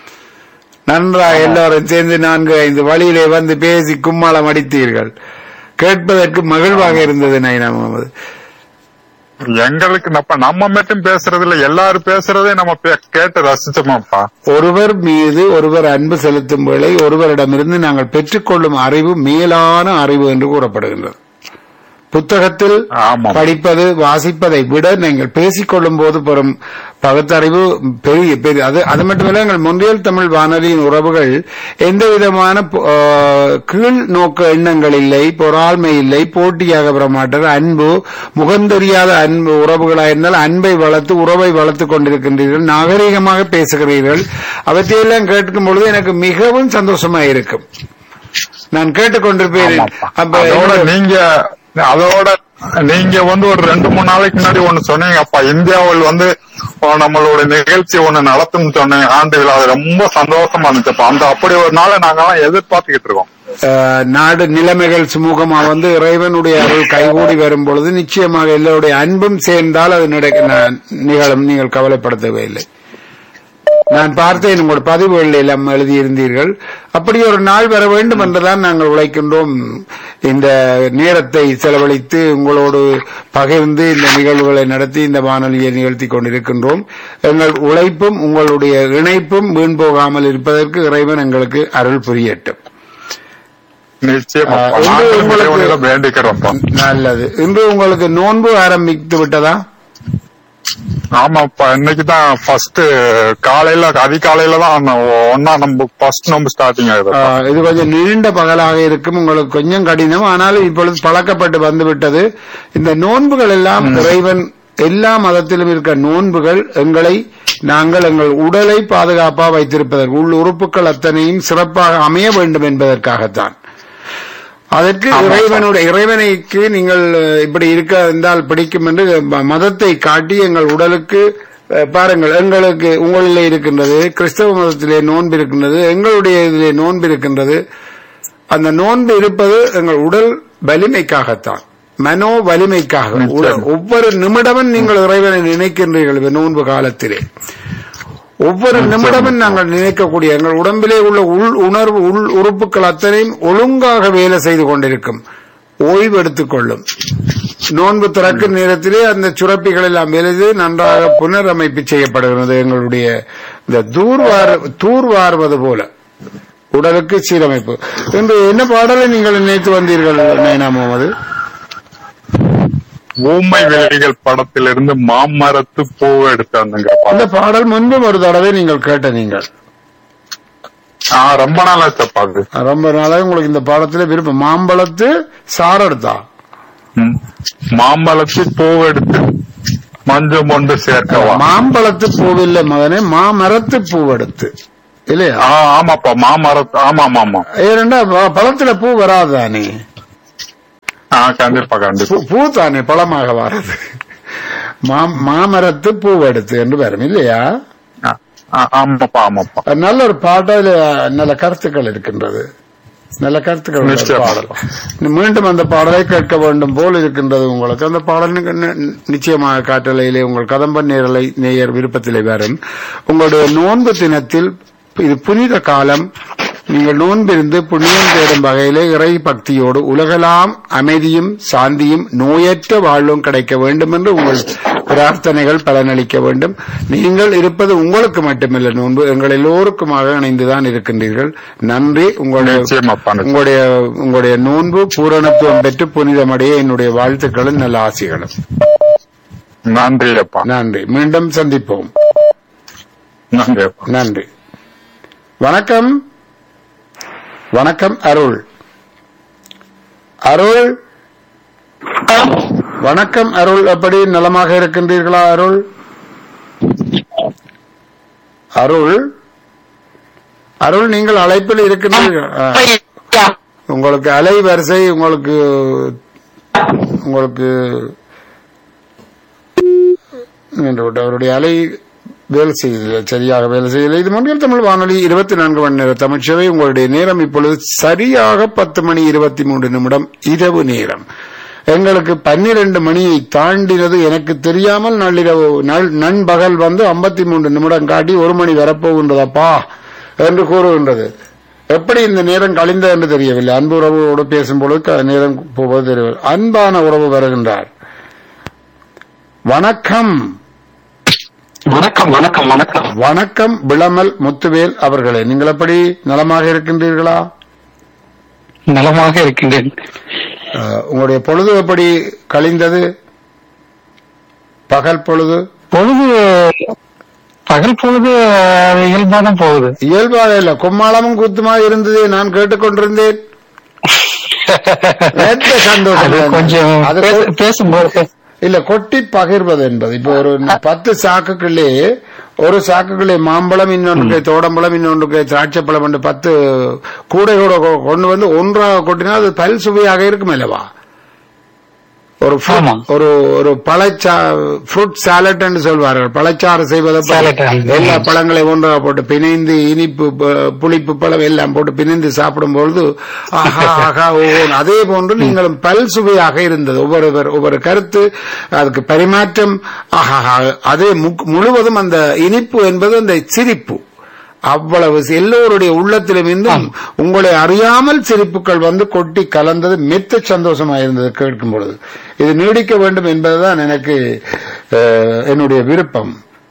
Speaker 1: நன்றாக எல்லாரும் சேர்ந்து நான்கு ஐந்து வழியிலே வந்து பேசி கும்மாளம் அடித்தீர்கள் கேட்பதற்கு மகிழ்வாக இருந்தது நைனா முகமது
Speaker 4: எங்களுக்கு நம்ம நம்ம மட்டும் பேசுறதுல எல்லாரும் பேசுறதே நம்ம பே- கேட்டு ரசிச்சோமாப்பா
Speaker 1: ஒருவர் மீது ஒருவர் அன்பு செலுத்தும் வேளை ஒருவரிடமிருந்து நாங்கள் பெற்றுக்கொள்ளும் அறிவு மேலான அறிவு என்று கூறப்படுகின்றது புத்தகத்தில்
Speaker 4: ஆமாம்.
Speaker 1: படிப்பது வாசிப்பதை விட நீங்கள் பேசிக்கொள்ளும் போது பெறும் பகுத்தறிவு பெரிய பெரிய அது அது மட்டுமல்ல எங்கள் முன்றியல் தமிழ் வானொலியின் உறவுகள் எந்த விதமான பு- ஆ, கீழ் நோக்க எண்ணங்கள் இல்லை பொறாண்மை இல்லை போட்டியாக வரமாட்டார் அன்பு முகந்தெரியாத அன்பு உறவுகளாக இருந்தால் அன்பை வளர்த்து உறவை வளர்த்துக் கொண்டிருக்கின்றீர்கள் நாகரீகமாக பேசுகிறீர்கள் அவற்றையெல்லாம் கேட்கும் பொழுது எனக்கு மிகவும் சந்தோஷமாக இருக்கும் நான் கேட்டுக்கொண்டிருப்பேன்
Speaker 4: ஆமாப்பா.
Speaker 1: அப்ப
Speaker 4: அதோட
Speaker 1: என்னோட-
Speaker 4: நீங்க அதோட நீங்க வந்து ஒரு ரெண்டு மூணு நாளைக்கு முன்னாடி ஒண்ணு சொன்னீங்கப்பா இந்தியாவில் வந்து ஓ, நம்மளோட நிகழ்ச்சி ஒண்ணு நடத்தும் சொன்னீங்க ஆண்டு விழா அது ரொம்ப சந்தோஷமா இருந்துச்சுப்பா அந்த அப்படி ஒரு நாளை நாங்கெல்லாம் எதிர்பார்த்துக்கிட்டு இருக்கோம்
Speaker 1: அஹ், நாடு நிலைமைகள் சுமூகமா வந்து இறைவனுடைய அருள் கைகூடி வரும் பொழுது நிச்சயமாக எல்லோருடைய அன்பும் சேர்ந்தால் அது நடக்க ந- நிகழும் நீங்கள் கவலைப்பட தேவையில்லை நான் பார்த்தேன் உங்களோட பதிவுகளில் எல்லாம் எழுதியிருந்தீர்கள் அப்படி ஒரு நாள் வர வேண்டும் என்றுதான் நாங்கள் உழைக்கின்றோம் இந்த நேரத்தை செலவழித்து உங்களோடு பகிர்ந்து இந்த நிகழ்வுகளை நடத்தி இந்த வானொலியை நிகழ்த்தி கொண்டிருக்கின்றோம் எங்கள் உழைப்பும் உங்களுடைய இணைப்பும் வீண் போகாமல் இருப்பதற்கு இறைவன் எங்களுக்கு அருள் புரியட்டும்
Speaker 4: நிச்சயமா
Speaker 1: ஆ, இன்று
Speaker 4: நாங்களும்
Speaker 1: உங்களுக்கு-
Speaker 4: இறைவனிடம் வேண்டிக்கிறோம்ப்பா
Speaker 1: நல்லது இன்று உங்களுக்கு நோன்பு ஆரம்பித்து விட்டதா
Speaker 4: ஆமாப்பா இன்னைக்குதான் ஃபர்ஸ்ட் காலையில அதிகாலையில தான் ஒன்னா நம்ம ஃபர்ஸ்ட் நம்ம ஸ்டார்டிங் ஆகுது
Speaker 1: ஆ, இது கொஞ்சம் நீண்ட பகலாக இருக்கும் உங்களுக்கு கொஞ்சம் கடினம் ஆனாலும் இப்பொழுது பழக்கப்பட்டு வந்து விட்டது இந்த நோன்புகள் எல்லாம் இறைவன் எல்லா மதத்திலும் இருக்க நோன்புகள் எங்களை நாங்கள் எங்கள் உடலை பாதுகாப்பாக வைத்திருப்பதற்கு உள் உறுப்புகள் அத்தனையும் சிறப்பாக அமைய வேண்டும் என்பதற்காகத்தான் அதற்கு இறைவனுடைய இறைவனைக்கு நீங்கள் அஹ், இப்படி இருக்க இருந்தால் பிடிக்கும் என்று ம- மதத்தை காட்டி எங்கள் உடலுக்கு அஹ், பாருங்கள் எங்களுக்கு உங்களிலே இருக்கின்றது கிறிஸ்தவ மதத்திலே நோன்பு இருக்கின்றது எங்களுடைய இதிலே நோன்பு இருக்கின்றது அந்த நோன்பு இருப்பது எங்கள் உடல் வலிமைக்காகத்தான் மனோ வலிமைக்காக உடல் ஒவ்வொரு நிமிடமும் நீங்கள் இறைவனை நினைக்கின்றீர்கள் இந்த நோன்பு காலத்திலே ஒவ்வொரு நிமிடமும் நாங்கள் நினைக்கக்கூடிய எங்கள் உடம்பிலே உள்ள உள் உணர்வு உள் உறுப்புகள் அத்தனையும் ஒழுங்காக வேலை செய்து கொண்டிருக்கும் ஓய்வு எடுத்துக் கொள்ளும் நோன்பு திறக்கும் நேரத்திலே அந்த சுரப்பிகள் எல்லாம் எழுதி நன்றாக புனரமைப்பு செய்யப்படுகிறது எங்களுடைய இந்த தூர்வார் தூர்வார்வது போல உடலுக்கு சீரமைப்பு இன்று என்ன பாடலை நீங்கள் நினைத்து வந்தீர்கள் நயனா முகமது
Speaker 4: ஊமை விலைகள் படத்திலிருந்து மாமரத்து பூ எடுத்தாந்துங்க
Speaker 1: அந்த பாடல் முன்பும் ஒரு தடவை நீங்கள் கேட்ட நீங்கள்
Speaker 4: ஆஹ் ரொம்ப நாளா தப்பா அது
Speaker 1: ரொம்ப நாளாக உங்களுக்கு இந்த பாடத்துல விருப்பம் மாம்பழத்து சாரெடுத்தா
Speaker 4: ம். மாம்பழத்து பூ எடுத்து மஞ்சள் மொண்டு சேர்க்கவா
Speaker 1: மாம்பழத்து பூவில்லை மகனே மாமரத்து பூவெடுத்து இல்லையா
Speaker 4: ஆ, ஆமாப்பா மாமரத்து ஆமா ஆமா ஆமா
Speaker 1: ஏனெண்டா ப- பழத்துல பூ வராதானே
Speaker 4: ஆ கண்டிப்பா கண்டிப்பா
Speaker 1: பூ- பூ தானே பழமாக வராது மா- மாமரத்து பூவெடுத்து என்று வரும் இல்லையா
Speaker 4: ஆ, ஆ, ஆமாப்பா ஆமாப்பா
Speaker 1: அது நல்ல ஒரு பாட்டு அதுல நல்ல கருத்துக்கள் இருக்கின்றது நல்ல கருத்துக்கள் உள்ள ஒரு
Speaker 4: நிச்சயமா.
Speaker 1: பாடல் மீண்டும் அந்த பாடலை கேட்க வேண்டும் போல் இருக்கின்றது உங்களுக்கு அந்த பாடல் நி- நி- நிச்சயமாக காற்றலையிலே உங்கள் கதம்ப நேரலை நேயர் விருப்பத்திலே வரும் உங்களுடைய நோன்பு தினத்தில் இது புனித காலம் நீங்கள் நோன்பிருந்து புண்ணியம் தேடும் வகையிலே இறை பக்தியோடு உலகலாம் அமைதியும் சாந்தியும் நோயற்ற வாழ்வும் கிடைக்க வேண்டும் என்று உங்கள் பிரார்த்தனைகள் பலனளிக்க வேண்டும் நீங்கள் இருப்பது உங்களுக்கு மட்டுமல்ல நோன்பு எங்கள் எல்லோருக்குமாக இணைந்துதான் இருக்கின்றீர்கள் நன்றி உங்களுடைய
Speaker 4: நிச்சயமாப்பா நிச்சயம்.
Speaker 1: உங்களுடைய உங்களுடைய நோன்பு பூரணத்துவம் பெற்று புனிதமடைய என்னுடைய வாழ்த்துக்களும் நல்ல ஆசிகளும்
Speaker 4: நன்றி அப்பா
Speaker 1: நன்றி மீண்டும் சந்திப்போம்
Speaker 4: நன்றி அப்பா
Speaker 1: நன்றி வணக்கம் வணக்கம் அருள் அருள் வணக்கம் அருள் எப்படி நலமாக இருக்கின்றீர்களா அருள் அருள் அருள் நீங்கள் அழைப்பில் இருக்கின்றீர்கள் ஆ. உங்களுக்கு அலைவரிசை உங்களுக்கு உங்களுக்கு நின்று விட்டு அவருடைய அலை வேலை செய்யவில்லை சரியாக வேலை செய்யவில்லை இது மொழியில் தமிழ் வானொலி இருபத்தி நான்கு மணி நேர தமிழ்ச்சவை உங்களுடைய நேரம் இப்பொழுது சரியாக பத்து மணி இருபத்தி மூன்று நிமிடம் இரவு நேரம் எங்களுக்கு பன்னிரண்டு மணியை தாண்டினது எனக்கு தெரியாமல் நள்ளிரவு நள்- நண்பகல் வந்து ஐம்பத்தி மூன்று நிமிடம் காட்டி ஒரு மணி வரப்போகின்றதப்பா என்று கூறுகின்றது எப்படி இந்த நேரம் கழிந்தது என்று தெரியவில்லை அன்பு உறவோடு பேசும்பொழுது க- நேரம் போவது தெரியவில்லை அன்பான உறவு வருகின்றார் வணக்கம்
Speaker 3: வணக்கம் வணக்கம் வணக்கம்
Speaker 1: வணக்கம் விளமல் முத்துவேல் அவர்களே நீங்கள் எப்படி நலமாக இருக்கின்றீர்களா
Speaker 3: நலமாக இருக்கின்றேன்
Speaker 1: அஹ், உங்களுடைய பொழுது எப்படி கழிந்தது பகல் பொழுது
Speaker 3: பொழுது பகல் பொழுது இயல்பா தான் போகுது
Speaker 1: இயல்பாக இல்ல கும்மாளமும் கூத்துமாக இருந்தது நான் கேட்டுக்கொண்டிருந்தேன் நேற்று சந்தோஷம்
Speaker 3: அது கொஞ்சம்
Speaker 1: அது
Speaker 3: பேச- பேசும்போது
Speaker 1: இல்ல கொட்டி பகிர்வது என்பது இப்போ ஒரு பத்து சாக்குக்குள்ளே ஒரு சாக்குக்குள்ளே மாம்பழம் இன்னொன்றுக்கு தோடம்பழம் இன்னொன்றுக்கு திராட்சைப்பழம் என்று பத்து கூடையோட கொ- கொண்டு வந்து ஒன்றாக கொட்டினா அது பல் சுவையாக இருக்கும் அல்லவா ஒரு fruit-
Speaker 3: ஆமா.
Speaker 1: ஒரு ஒரு பழச்சா ஃப்ரூட் சாலட் என்று சொல்வார்கள் பழச்சாறு செய்வதை போல
Speaker 3: Salad, ஆமா.
Speaker 1: எல்லா பழங்களையும் ஒன்றாக போட்டு பிணைந்து இனிப்பு ப- புளிப்பு பழம் எல்லாம் போட்டு பிணைந்து சாப்பிடும் பொழுது ஆஹா ஆஹா ஓ அதே போன்று நீங்களும் பல் சுவையாக இருந்தது ஒவ்வொருவர் ஒவ்வொரு கருத்து அதுக்கு பரிமாற்றம் ஆஹா அதே முக்- முழுவதும் அந்த இனிப்பு என்பது அந்த சிரிப்பு அவ்வளவு எல்லோருடைய உள்ளத்திலும் இருந்தும் உங்களை அறியாமல் சிரிப்புகள் வந்து கொட்டி கலந்தது மெத்த சந்தோஷமா இருந்தது கேட்கும் பொழுது இது நீடிக்க வேண்டும் என்பதுதான் எனக்கு அஹ், என்னுடைய விருப்பம்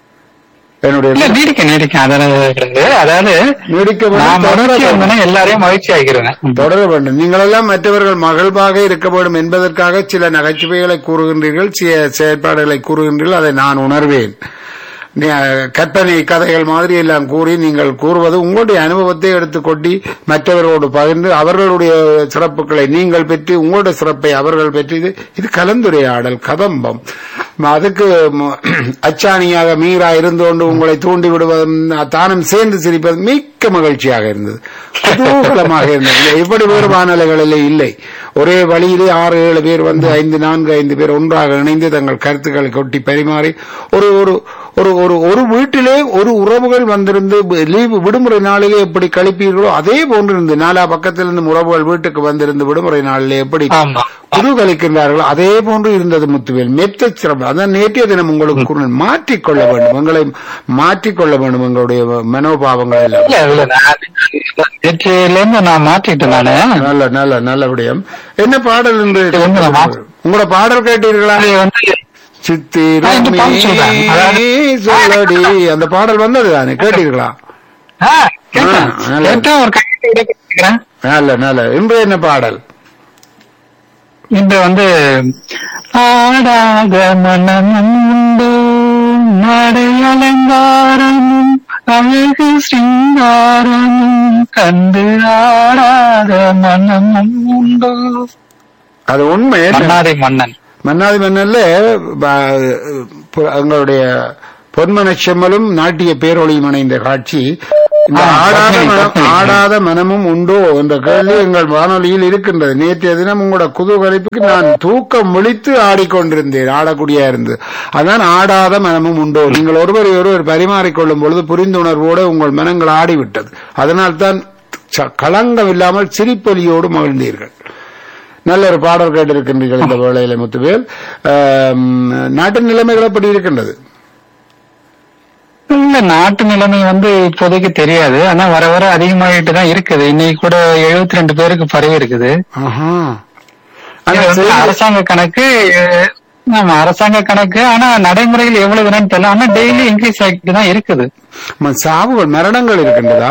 Speaker 1: என்னுடைய
Speaker 3: இல்ல நீடிக்க நீடிக்க அதனால கிடையாது அதாவது
Speaker 1: நீடிக்க
Speaker 3: நான்
Speaker 1: வேண்டும் தொடர
Speaker 3: மகிழ்ச்சி
Speaker 1: வேண்டும்.
Speaker 3: இருந்தேன்னா எல்லாரையும் மகிழ்ச்சி ஆகிறேன்
Speaker 1: தொடர வேண்டும் நீங்களெல்லாம் மற்றவர்கள் மகிழ்வாக இருக்க வேண்டும் என்பதற்காக சில நகைச்சுவைகளை கூறுகின்றீர்கள் சில செயற்பாடுகளை கூறுகின்றீர்கள் அதை நான் உணர்வேன் நீ, அஹ், கற்பனை கதைகள் மாதிரி எல்லாம் கூறி நீங்கள் கூறுவது உங்களுடைய அனுபவத்தை எடுத்து கொட்டி மற்றவர்களோடு பகிர்ந்து அவர்களுடைய சிறப்புகளை நீங்கள் பெற்று உங்களுடைய சிறப்பை அவர்கள் பெற்று இது இது கலந்துரையாடல் கதம்பம் ம, அதுக்கு ம, அச்சாணியாக மீரா இருந்து கொண்டு உங்களை தூண்டி விடுவதும் தானும் சேர்ந்து சிரிப்பதும் மிக்க மகிழ்ச்சியாக இருந்தது குதூகலமாக இருந்தது இப்படி வேறு வானொலிகளிலே இல்லை ஒரே வழியிலே ஆறு ஏழு பேர் வந்து ஐந்து நான்கு ஐந்து பேர் ஒன்றாக இணைந்து தங்கள் கருத்துக்களை கொட்டி பரிமாறி ஒரு ஒரு ஒரு ஒரு ஒரு வீட்டிலே ஒரு உறவுகள் வந்திருந்து லீவு விடுமுறை நாளிலே எப்படி கழிப்பீர்களோ அதே போன்று இருந்து நாலா பக்கத்திலிருந்து உறவுகள் வீட்டுக்கு வந்திருந்து விடுமுறை நாளிலே எப்படி
Speaker 3: ஆமா
Speaker 1: குதூகலிக்கின்றார்களோ அதே போன்று இருந்தது முத்துவேல் மெத்த சிறப்பு அதான் நேற்றைய தினம் உங்களுக்கு கூறினேன். மாற்றிக்கொள்ள வேண்டும் எங்களை மாற்றிக்கொள்ள வேண்டும் எங்களுடைய மனோபாவங்கள் எல்லாம்
Speaker 3: இல்ல இல்ல நான் நேற்றுல இருந்து நான் மாற்றிட்டேன் நானு
Speaker 1: நல்ல நல்ல நல்ல விடயம் என்ன பாடல் என்று
Speaker 3: இது வந்து நான் மாற்று-
Speaker 1: உங்களோட பாடல் கேட்டீர்களா
Speaker 3: அது வந்து நான் இந்த
Speaker 1: சித்திரமே
Speaker 3: பாடல் சொல்றேன். அதாவது-
Speaker 1: சொல்லடி அந்த பாடல் வந்தது தானே கேட்டீர்களா
Speaker 3: ஆ, கேட்டேன்
Speaker 1: ஆ, நல்லது.
Speaker 3: கேட்டேன் ஒரு கையை கேட்கிறேன்
Speaker 1: நல்ல நல்ல இன்று என்ன பாடல்
Speaker 3: இன்று வந்து ஆடாத மனமும் உண்டோ நடை அலங்காரமும் அழகு சிங்காரமும் கண்டு ஆடாத மனமும் உண்டோ
Speaker 1: அது உண்மை
Speaker 3: மன்னாரை மன்னன்
Speaker 1: மன்னாதி மன்னல்ல ப- பு- எங்களுடைய பொன்மன செம்மலும் நாட்டிய பேரொழியும் இணைந்த காட்சி இந்த
Speaker 3: ஆ,
Speaker 1: ஆடாத
Speaker 3: பத்மினி,
Speaker 1: மனம்
Speaker 3: பத்மினி.
Speaker 1: ஆடாத மனமும் உண்டோ என்ற கேள்வி எங்கள் வானொலியில் இருக்கின்றது நேற்றைய தினம் உங்களோட குதூகலிப்புக்கு நான் தூக்கம் முழித்து ஆடிக்கொண்டிருந்தேன் ஆடக்கூடியா இருந்து அதான் ஆடாத மனமும் உண்டோ நீங்கள் ஒருவரை ஒருவர் பரிமாறிக்கொள்ளும் பொழுது புரிந்துணர்வோடு உங்கள் மனங்கள் ஆடிவிட்டது அதனால்தான் ச- களங்கம் இல்லாமல் சிரிப்பொலியோடு மகிழ்ந்தீர்கள் நல்ல ஒரு பாடல் கேட்டிருக்கின்றீர்கள் இந்த வேளையில முத்துவேல் ஆம், நாட்டின் நிலைமைகள் எப்படி இருக்கின்றது
Speaker 3: இல்ல நாட்டு நிலைமை வந்து இப்போதைக்கு தெரியாது ஆனா வர வர அதிகமாகிட்டு தான் இருக்குது இன்னைக்கு கூட 72 ரெண்டு பேருக்கு பரவி இருக்குது
Speaker 1: ஆஹா.
Speaker 3: இது
Speaker 1: ஆனா
Speaker 3: வந்து
Speaker 1: செய்தி-
Speaker 3: அரசாங்க கணக்கு அஹ், ஆமா அரசாங்க கணக்கு ஆனா நடைமுறையில் எவ்வளவு என்னன்னு தெரியல ஆனா டெய்லி இன்க்ரீஸ் ஆகிட்டு தான் இருக்குது
Speaker 1: ம- சாவுகள் மரணங்கள் இருக்கின்றதா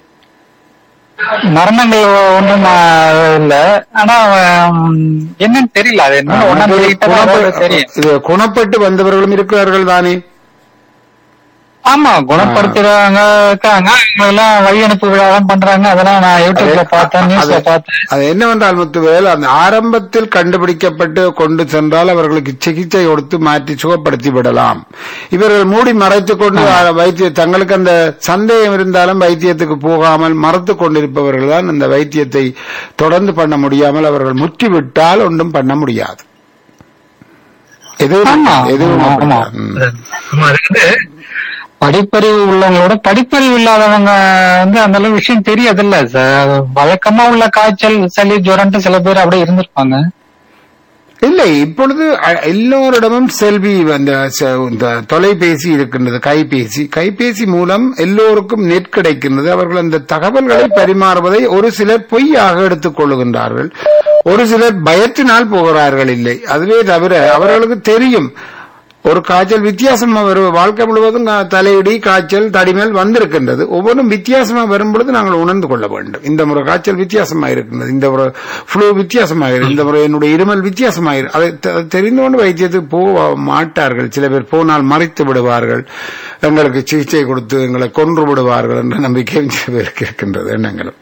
Speaker 3: மரணங்கள் ஒன்றும் இல்ல ஆனா உம், என்னன்னு தெரியல அது என்ன ஒன்னாம் தேதி கிட்ட தான்
Speaker 1: குணப்ப-
Speaker 3: தெரியும்
Speaker 1: இது குணப்பட்டு வந்தவர்களும் இருக்கிறார்கள் தானே
Speaker 3: ஆமா குணப்படுத்துறாங்க இருக்காங்க இவங்க எல்லாம் வழி அனுப்பு விழாலாம் பண்றாங்க அதெல்லாம் நான் யூடியூப்ல பார்த்தேன் நியூஸ்ல
Speaker 1: அது-
Speaker 3: பார்த்தேன்
Speaker 1: அது என்னவென்றால் முத்துவேல் அந்த ஆரம்பத்தில் கண்டுபிடிக்கப்பட்டு கொண்டு சென்றால் அவர்களுக்கு சிகிச்சை கொடுத்து மாற்றி சுகப்படுத்தி விடலாம் இவர்கள் மூடி மறைத்துக் கொண்டு அஹ், வைத்திய தங்களுக்கு அந்த சந்தேகம் இருந்தாலும் வைத்தியத்துக்கு போகாமல் மறைத்துக் கொண்டிருப்பவர்கள் தான் அந்த வைத்தியத்தை தொடர்ந்து பண்ண முடியாமல் அவர்கள் முற்றிவிட்டால் ஒன்றும் பண்ண முடியாது எதுவும்
Speaker 3: ஆமா
Speaker 1: எதுவும்
Speaker 3: ஆமா, ஆமா.
Speaker 1: அப்படித்தான். ம்.
Speaker 3: ஆமா, அது வந்து படிப்பறிவு உள்ளவங்களோட படிப்பறிவு இல்லாதவங்க வந்து அந்த அளவு விஷயம் தெரியாதுல்ல சார் வழக்கமா உள்ள காய்ச்சல் சளி ஜுரம்ட்டு சில பேர் அப்படியே இருந்திருப்பாங்க
Speaker 1: இல்லை இப்பொழுது அ- எல்லோரிடமும் செல்வி அந்த ச- இந்த தொலைபேசி இருக்கின்றது கைபேசி கைபேசி மூலம் எல்லோருக்கும் நெட் கிடைக்கின்றது அவர்கள் அந்த தகவல்களை பரிமாறுவதை ஒரு சிலர் பொய்யாக எடுத்துக் கொள்ளுகின்றார்கள் ஒரு சிலர் பயத்தினால் போகிறார்கள் இல்லை அதுவே தவிர அவர்களுக்கு தெரியும் ஒரு காய்ச்சல் வித்தியாசமா வரும் வாழ்க்கை முழுவதும் கா- தலையிடி காய்ச்சல் தடிமேல் வந்திருக்கின்றது ஒவ்வொன்றும் வித்தியாசமா வரும் பொழுது நாங்கள் உணர்ந்து கொள்ள வேண்டும் இந்த முறை காய்ச்சல் வித்தியாசமா இருக்கின்றது இந்த முறை ஃப்ளூ வித்தியாசமாக இருக்கு இந்த முறை என்னுடைய இருமல் வித்தியாசமாக இருக்கு அதை தெ- தெரிந்து கொண்டு வைத்தியத்துக்கு போக மாட்டார்கள் சில பேர் போனால் மறைத்து விடுவார்கள் எங்களுக்கு சிகிச்சை கொடுத்து எங்களை கொன்று விடுவார்கள் என்ற நம்பிக்கையும் சில பேருக்கு இருக்கின்றது எண்ணங்களும்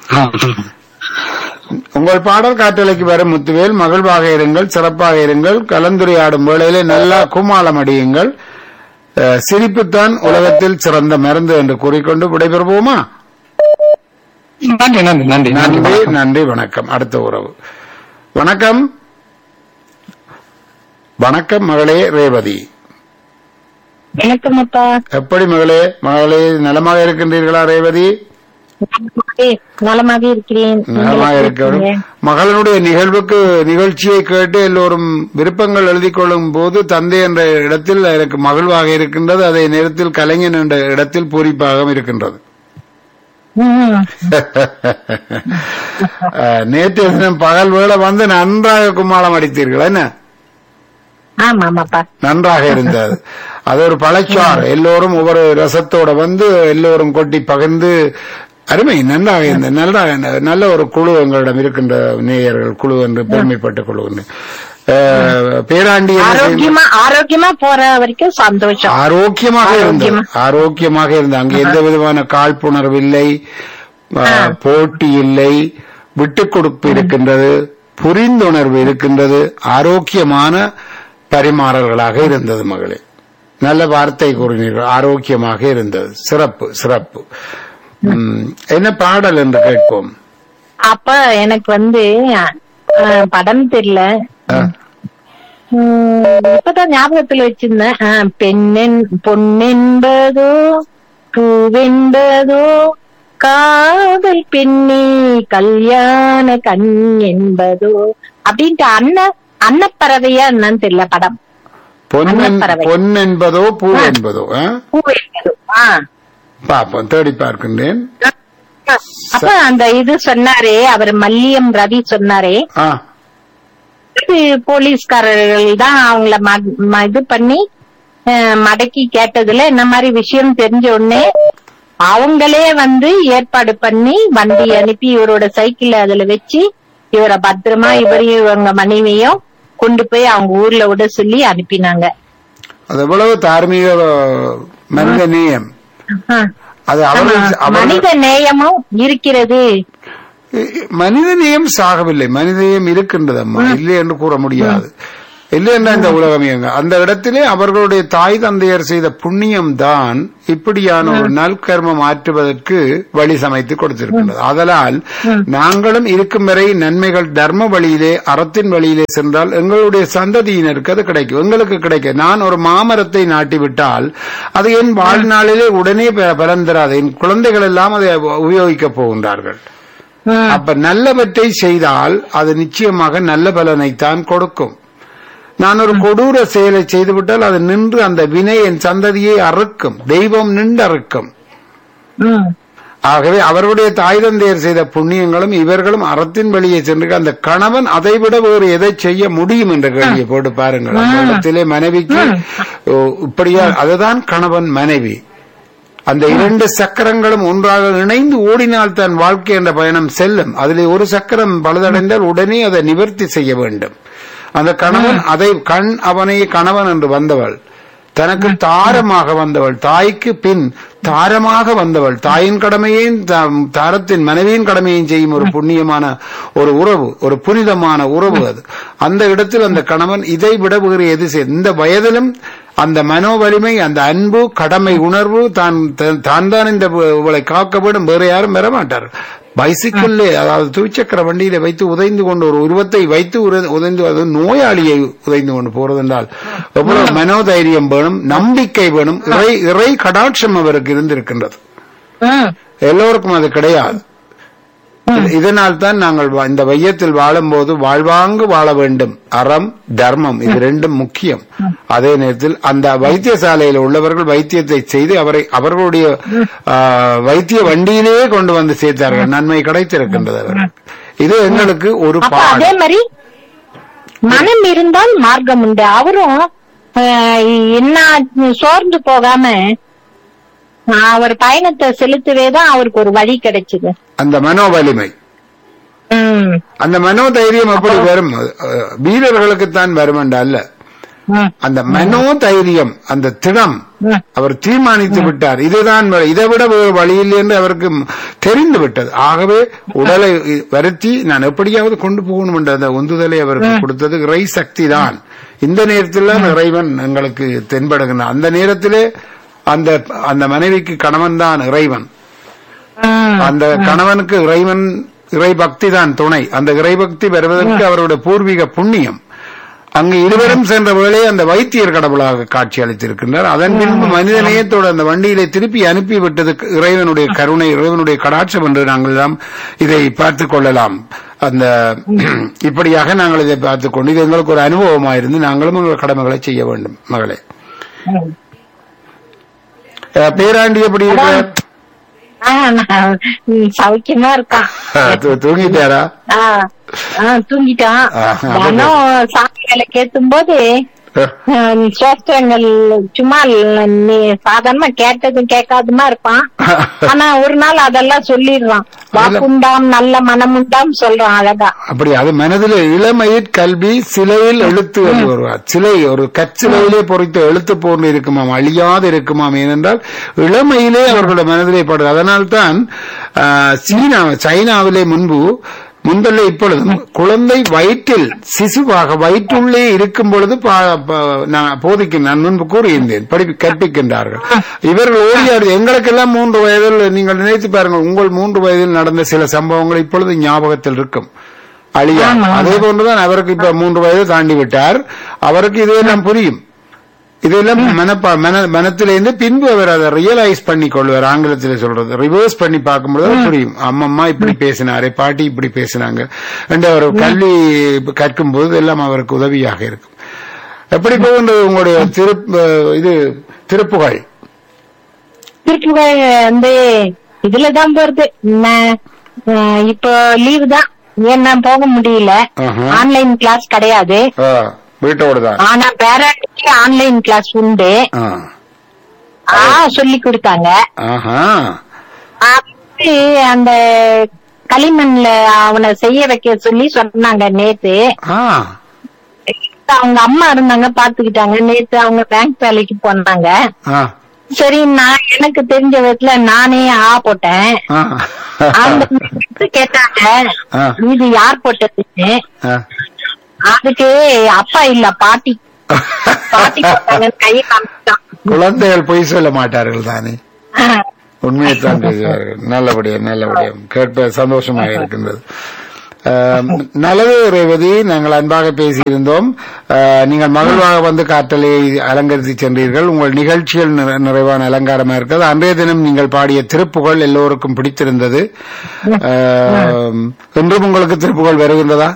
Speaker 1: உங்கள் பாடல் காற்றலைக்கு வரும் முத்துவேல் மகிழ்வாக இருங்கள் சிறப்பாக இருங்கள் கலந்துரையாடும் வேளையிலே நல்லா குமாலம் அடியுங்கள் அஹ், சிரிப்புத்தான் உலகத்தில் சிறந்த மருந்து என்று கூறிக்கொண்டு விடைபெறுவோமா
Speaker 3: நன்றி நன்றி நன்றி நன்றி
Speaker 1: நன்றி
Speaker 3: வணக்கம்.
Speaker 1: நன்றி வணக்கம் அடுத்த உறவு வணக்கம் வணக்கம் மகளே ரேவதி
Speaker 5: வணக்கம் அப்பா
Speaker 1: எப்படி மகளே மகளே நலமாக இருக்கின்றீர்களா ரேவதி
Speaker 5: நலமாக- நலமாக இருக்கிறேன் நீங்கள்
Speaker 1: நலமாக
Speaker 5: எப்படி
Speaker 1: இருக்க
Speaker 5: இருக்கீங்க?
Speaker 1: மகளுடைய நிகழ்வுக்கு நிகழ்ச்சியை கேட்டு எல்லோரும் விருப்பங்கள் எழுதி கொள்ளும் போது தந்தை என்ற இடத்தில் எனக்கு மகிழ்வாக இருக்கின்றது அதே நேரத்தில் கலைஞன் என்ற இடத்தில் பூரிப்பாகவும் இருக்கின்றது
Speaker 5: ம்.
Speaker 1: அஹ், நேற்றைய தினம் பகல் வேளை வந்து நன்றாக கும்மாளம் அடித்தீர்கள் என்ன
Speaker 5: ஆமா ஆமாப்பா
Speaker 1: நன்றாக இருந்தது அது ஒரு பழச்சாறு எல்லோரும் ஒவ்வொரு ரசத்தோட வந்து எல்லோரும் கொட்டி பகிர்ந்து அருமை நன்றாக இருந்தது நன்றாக இருந்தது. நல்ல ஒரு குழு எங்களிடம் இருக்கின்ற நேயர்கள் குழு என்று பெருமைப்பட்டுக் கொள்கின்றேன் அஹ், பேராண்டி என்ன செய்தார்?
Speaker 5: ஆரோக்கியமா ஆரோக்கியமா போற வரைக்கும் சந்தோஷம்
Speaker 1: ஆரோக்கியமாக இருந்தது
Speaker 5: ஆரோக்கியமா.
Speaker 1: ஆரோக்கியமாக இருந்தது அங்கு எந்த விதமான காழ்ப்புணர்வு இல்லை அஹ், போட்டி இல்லை விட்டுக் கொடுப்பு இருக்கின்றது புரிந்துணர்வு இருக்கின்றது ஆரோக்கியமான பரிமாறல்களாக இருந்தது மகளே நல்ல வார்த்தை கூறினீர்கள் ஆரோக்கியமாக இருந்தது சிறப்பு சிறப்பு ம், என்ன பாடல் என்று கேட்போம்
Speaker 5: அப்ப எனக்கு வந்து அஹ், படம் தெரியல
Speaker 1: அஹ்,
Speaker 5: உம், இப்பதான் ஞாபகத்துல வச்சிருந்தேன் அஹ், பெண்ணென் பொன்னென்பதோ பூவென்பதோ காதல் பெண்ணே கல்யாண கண் என்பதோ அப்படின்ட்டு அன்ன அன்னப்பறவையா என்னன்னு தெரியல படம்
Speaker 1: பொன் என்-
Speaker 5: அன்னப்பறவை.
Speaker 1: பொன் என்பதோ பூ என்பதோ ஆ?
Speaker 5: பூ என்பதோ ஆ
Speaker 1: பார்ப்போம் தேடி பார்க்கின்றேன்
Speaker 5: அப்ப அந்த இது சொன்னாரே அவர் மல்லியம் ரவி சொன்னாரே
Speaker 1: ஆ
Speaker 5: இது போலீஸ்காரர்கள் தான் அவங்கள ம- ம- இது பண்ணி அஹ், மடக்கி கேட்டதுல இந்த மாதிரி விஷயம் தெரிஞ்ச உடனே அவங்களே வந்து ஏற்பாடு பண்ணி வண்டி அனுப்பி இவரோட சைக்கிள் அதுல வச்சு இவரை பத்திரமா இவரையும் இவங்க மனைவியும் கொண்டு போய் அவங்க ஊர்ல விட சொல்லி அனுப்பினாங்க
Speaker 1: அது எவ்வளவு தார்மீக அஹ், மனித நேயம்
Speaker 5: ஆ.
Speaker 1: அது அவர்கள்
Speaker 5: ஆமா,
Speaker 1: அவர்கள்
Speaker 5: மனித நேயமும் இருக்கிறது
Speaker 1: மனித நேயம் சாகவில்லை மனித நேயம் இருக்கின்றது அம்மா இல்லை என்று கூற முடியாது இல்லை என்ற இந்த உலகம் இயங்க அந்த இடத்திலே அவர்களுடைய தாய் தந்தையர் செய்த புண்ணியம் தான் இப்படியான ஒரு நல்கர்மம் ஆற்றுவதற்கு வழி சமைத்து கொடுத்திருக்கின்றது அதனால் நாங்களும் இருக்கும் வரை நன்மைகள் தர்ம வழியிலே அறத்தின் வழியிலே சென்றால் எங்களுடைய சந்ததியினருக்கு அது கிடைக்கும் எங்களுக்கு கிடைக்கும் நான் ஒரு மாமரத்தை நாட்டிவிட்டால் அது என் வாழ்நாளிலே உடனே ப- பலன் தராது என் குழந்தைகள் எல்லாம் அதை உபயோகிக்கப் போகின்றார்கள்
Speaker 5: ம்.
Speaker 1: அப்ப நல்லவற்றை செய்தால் அது நிச்சயமாக நல்ல பலனைத்தான் கொடுக்கும் நான் ஒரு கொடூர செயலை செய்துவிட்டால் அது நின்று அந்த வினை என் சந்ததியை அறுக்கும் தெய்வம் நின்று அறுக்கும்
Speaker 5: ம்.
Speaker 1: ஆகவே அவர்களுடைய தாய் தந்தையர் செய்த புண்ணியங்களும் இவர்களும் அறத்தின் வழியே சென்று அந்த கணவன் அதை விட வேறு எதை செய்ய முடியும் என்ற கேள்வியை போட்டு பாருங்கள் அந்த இடத்திலே மனைவிக்கு ஓ, இப்படியா அதுதான் கணவன் மனைவி அந்த இரண்டு சக்கரங்களும் ஒன்றாக இணைந்து ஓடினால் தான் வாழ்க்கை என்ற பயணம் செல்லும் அதிலே ஒரு சக்கரம் பழுதடைந்தால் உடனே அதை நிவர்த்தி செய்ய வேண்டும் அந்த கணவன் அதை கண் அவனை கணவன் என்று வந்தவள் தனக்கு தாரமாக வந்தவள் தாய்க்கு பின் தாரமாக வந்தவள் தாயின் கடமையையும் தா- தாரத்தின் மனைவியின் கடமையையும் செய்யும் ஒரு புண்ணியமான ஒரு உறவு ஒரு புனிதமான உறவு அது அந்த இடத்தில் அந்த கணவன் இதை விட வேறு எது செய்- இந்த வயதிலும் அந்த மனோ வலிமை அந்த அன்பு கடமை உணர்வு தான் தான் தான் தான் இந்த இவளை காக்க வேண்டும் வேற யாரும் பெற மாட்டார் பைசிக்கிள் அதாவது துவிச்சக்கர வண்டியில வைத்து உதைந்து கொண்டு ஒரு உருவத்தை வைத்து உர- உதைந்து அது நோயாளியை உதைந்து கொண்டு போறது என்றால் எவ்வளவு மனோதைரியம் வேணும் நம்பிக்கை வேணும் இறை இறை கடாட்சம் அவருக்கு இருந்திருக்கின்றது
Speaker 5: ம்.
Speaker 1: எல்லோருக்கும் அது கிடையாது இதனால் தான் நாங்கள் வா- இந்த வையத்தில் வாழும்போது வாழ்வாங்கு வாழ வேண்டும் அறம் தர்மம் இது ரெண்டும் முக்கியம் அதே நேரத்தில் அந்த வைத்தியசாலையில் உள்ளவர்கள் வைத்தியத்தை செய்து அவரை அவர்களுடைய ஆ, வைத்திய வண்டியிலேயே கொண்டு வந்து சேர்த்தார்கள் நன்மை கிடைத்திருக்கின்றது அவர்களுக்கு இது எங்களுக்கு ஒரு
Speaker 5: அப்ப அதே
Speaker 1: பாடம்
Speaker 5: மாதிரி மனம் இருந்தால் மார்க்கம் உண்டு அவரும் அஹ், என்ன சோர்ந்து போகாம அவர் பயணத்தை செலுத்தவே தான் அவருக்கு ஒரு வழி கிடைச்சது
Speaker 1: அந்த மனோ வலிமை
Speaker 5: ம்
Speaker 1: அந்த மனோதைரியம் எப்படி வரும் அஹ், வீரர்களுக்குத்தான் வரும் என்று அல்ல
Speaker 5: ம்
Speaker 1: அந்த மனோதைரியம் அந்த திடம்
Speaker 5: ம்.
Speaker 1: அவர் தீர்மானித்து விட்டார் இதுதான் வழி. இதை விட வேறு வழி இல்லை என்று அவருக்கு தெரிந்து விட்டது ஆகவே உடலை வருத்தி நான் எப்படியாவது கொண்டு போகணும் என்ற அந்த உந்துதலை அவருக்கு கொடுத்தது இறை சக்தி தான் இந்த நேரத்தில் தான் இறைவன் எங்களுக்கு தென்படுகின்றான் அந்த நேரத்திலே அந்த அந்த மனைவிக்கு கணவன் தான் இறைவன்
Speaker 5: ம்.
Speaker 1: அந்த கணவனுக்கு இறைவன் இறை பக்தி தான் துணை அந்த இறைபக்தி வருவதற்கு அவருடைய பூர்வீக புண்ணியம் அங்கு இருவரும் சென்ற வேளை அந்த வைத்தியர் கடவுளாக காட்சி அளித்திருக்கின்றார் அதன் பின்பு மனித நேயத்தோடு அந்த வண்டியிலே திருப்பி அனுப்பி விட்டதுக்கு இறைவனுடைய கருணை இறைவனுடைய கடாட்சம் என்று நாங்கள் எல்லாம் இதை பார்த்துக் கொள்ளலாம் அந்த இப்படியாக நாங்கள் இதை பார்த்துக் கொண்டு இது எங்களுக்கு ஒரு அனுபவமாயிருந்து நாங்களும் எங்கள் கடமைகளை செய்ய வேண்டும் மகளே அஹ், பேராண்டி எப்படி இருக்கிறார்
Speaker 5: ஆ, நான், ம், சௌக்கியமா இருக்கான்
Speaker 1: தூ- தூங்கிட்டாரா
Speaker 5: ஆ, ஆ, தூங்கிட்டான்
Speaker 1: ஆஹா,
Speaker 5: தினம் சாமி வேலை கேட்டும் போது
Speaker 1: அஹ்,
Speaker 5: சோஸ்திரங்கள் சும்மா நீ சாதாரணமா கேட்டதும் கேட்காதுமா இருப்பான் ஆனா ஒரு நாள் அதெல்லாம் சொல்லிடுறான் வாக்குண்டாம் நல்ல மனமுண்டாம் சொல்றான் அழகா
Speaker 1: அப்படி அது மனதில் இளமையில் கல்வி சிலையில் எழுத்து என்று வருவார் சிலை ஒரு கற்சிலையிலே பொறித்த எழுத்து போன்று இருக்குமாம் அழியாது இருக்குமாம் ஏனென்றால் இளமையிலே அவர்களுடைய மனதிலே படுது அதனால்தான் ஆஹ், சீனா சைனாவிலே முன்பு முன்பல்ல இப்பொழுதும் குழந்தை வயிற்றில் சிசுவாக வயிற்றுள்ளே இருக்கும் பொழுது பா- பா- நான் போதிக்க நான் முன்பு கூறியிருந்தேன் படிப்பு கற்பிக்கின்றார்கள் இவர்கள் ஓடியாடு எங்களுக்கெல்லாம் மூன்று வயதில் நீங்கள் நினைத்து பாருங்கள் உங்கள் மூன்று வயதில் நடந்த சில சம்பவங்கள் இப்பொழுது ஞாபகத்தில் இருக்கும் அழியா அதே போன்றுதான் அவருக்கு இப்ப மூன்று வயது தாண்டி விட்டார் அவருக்கு இதெல்லாம் புரியும் இதெல்லாம் மனப்பா மன மனத்திலிருந்து பின்பு அவர் அதை ரியலைஸ் பண்ணி கொள்வார் ஆங்கிலத்தில் சொல்றது ரிவர்ஸ் பண்ணி பார்க்கும்போது அது புரியும் அம்மம்மா இப்படி பேசினாரே பாட்டி இப்படி பேசினாங்க என்று அவர் கல்வி கற்கும் போது எல்லாம் அவருக்கு உதவியாக இருக்கும் எப்படி போகின்றது உங்களுடைய திரு இது திருப்புகழ்
Speaker 5: திருப்புகள் வந்து இதுலதான் போறது நான், அஹ், இப்போ லீவு தான் ஏன் நான் போக முடியல
Speaker 1: ஆஹா.
Speaker 5: ஆன்லைன் கிளாஸ் கிடையாது
Speaker 1: ஆ, வீட்டோடு தான்
Speaker 5: ஆனா பேரண்ட்க்கு ஆன்லைன் கிளாஸ் உண்டு
Speaker 1: ஆ.
Speaker 5: ஆ சொல்லி கொடுத்தாங்க
Speaker 1: ஆஹா
Speaker 5: அப்படி அந்த களிமண்ல அவனை செய்ய வைக்க சொல்லி சொன்னாங்க நேத்து
Speaker 1: ஆ
Speaker 5: அவங்க அம்மா இருந்தாங்க பாத்துக்கிட்டாங்க நேத்து அவங்க பேங்க் வேலைக்கு போனாங்க
Speaker 1: ஆ
Speaker 5: சரி நான் எனக்கு தெரிஞ்ச விதத்துல நானே ஆ போட்டேன்
Speaker 1: ஆ
Speaker 5: அந்த மிஸ் கேட்டாங்க
Speaker 1: ஆ.
Speaker 5: இது யார் போட்டதுன்னு
Speaker 1: ஆ.
Speaker 5: அதுக்கு அப்பா இல்ல பாட்டி பாட்டி போட்டாங்க கையை காமிச்சான்
Speaker 1: குழந்தைகள் பொய் சொல்ல மாட்டார்கள் தானே உண்மையை தான் பேசுவார்கள் நல்லபடியா நல்லபடியா கேட்ப சந்தோஷமாக இருக்கின்றது ஆம், நல்லது ரேவதி நாங்கள் அன்பாக பேசியிருந்தோம் ஆ, நீங்கள் மகிழ்வாக வந்து காற்றலை அலங்கரித்து சென்றீர்கள் உங்கள் நிகழ்ச்சிகள் நிற- நிறைவான அலங்காரமா இருக்கிறது அன்றைய தினம் நீங்கள் பாடிய திருப்புகள் எல்லோருக்கும் பிடித்திருந்தது ஆம், இன்றும் உங்களுக்கு திருப்புகள் வருகின்றதா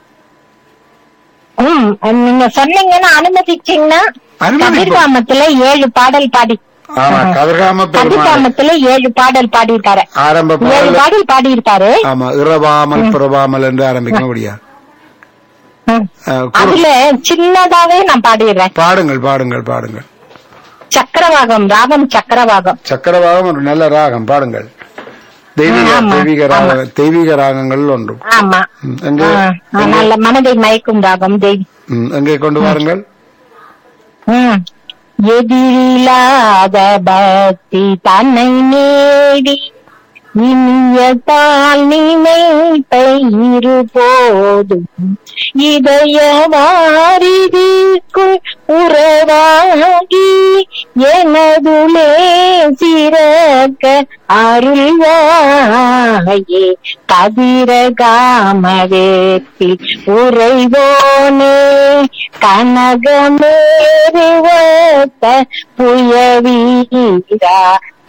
Speaker 5: ம் நீங்க சொன்னீங்கன்னா அனுமதிச்சீங்கன்னா
Speaker 1: அனுமதி-
Speaker 5: கதிர்காமத்துல ஏழு பாடல் பாடி
Speaker 1: ஆமா கதிர்காம பெருமாள்
Speaker 5: கதிர்காமத்துல ஏழு பாடல் பாடியிருக்காரு
Speaker 1: ஆரம்ப
Speaker 5: ஏழு
Speaker 1: பாடல்
Speaker 5: பாடல் பாடியிருக்காரு
Speaker 1: ஆமா இரவாமல் புறவாமல் என்று ஆரம்பிக்க முடியா
Speaker 5: ம்.
Speaker 1: ஆ, குறு-
Speaker 5: அதுல சின்னதாவே நான் பாடிடுறேன்
Speaker 1: பாடுங்கள் பாடுங்கள் பாடுங்கள்
Speaker 5: சக்கரவாகம் ராகம் சக்கரவாகம்
Speaker 1: சக்கரவாகம் ஒரு நல்ல ராகம் பாடுங்கள் தெய்வீக
Speaker 5: ஆமா,
Speaker 1: தெய்வீக ராக தெய்வீக ராகங்கள் ஒன்று
Speaker 5: ஆமா
Speaker 1: ம், எங்கே
Speaker 5: ஆ, ஆ, நல்ல மனதை மயக்கும் ராகம் தேவி
Speaker 1: ம், எங்கே கொண்டு வாருங்கள்
Speaker 5: ம். எதிரில்லாத பக்தி தன்னை நேடி இனியத்தால் நினைப்பை இருபோதும் இதய வாரிதிக்குள் உறவாகி எனதுலே சிறக்க அருள்வாயே கதிரகாமவேத்தில் உறைவோனே கனகமேறுவத்த புயவீரா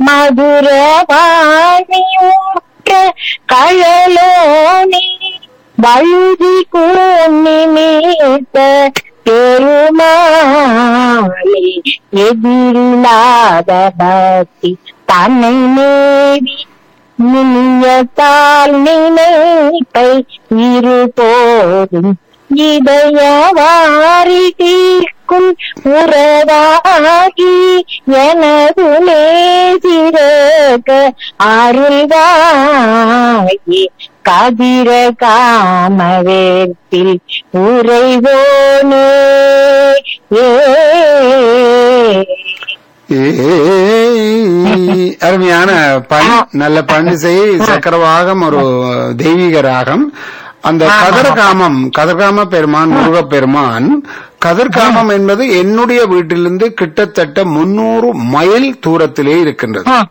Speaker 5: மதுரவாணி ஊற்ற கழலோனே வழுதி கூண்ணி மீட்ட பெருமாளே எதிரில்லாத பக்தி தன்னை நேவி நிலையத்தால் நினைப்பை இருபோதும் இதய வாரி தீர்க்கும் உறவாகி எனது நேசிறக அருள்வாயே கதிர காமவேற்பில் உறைவோனே ஏ
Speaker 1: ஏய், அருமையான பண் நல்ல பணிசை சக்கரவாகம் ஒரு தெய்வீக ராகம் அந்த கதிர்காமம் கதிர்காம பெருமான் முருகப்பெருமான் கதிர்காமம் என்பது என்னுடைய வீட்டிலிருந்து கிட்டத்தட்ட முன்னூறு மைல் தூரத்திலே இருக்கின்றது
Speaker 5: ஆ.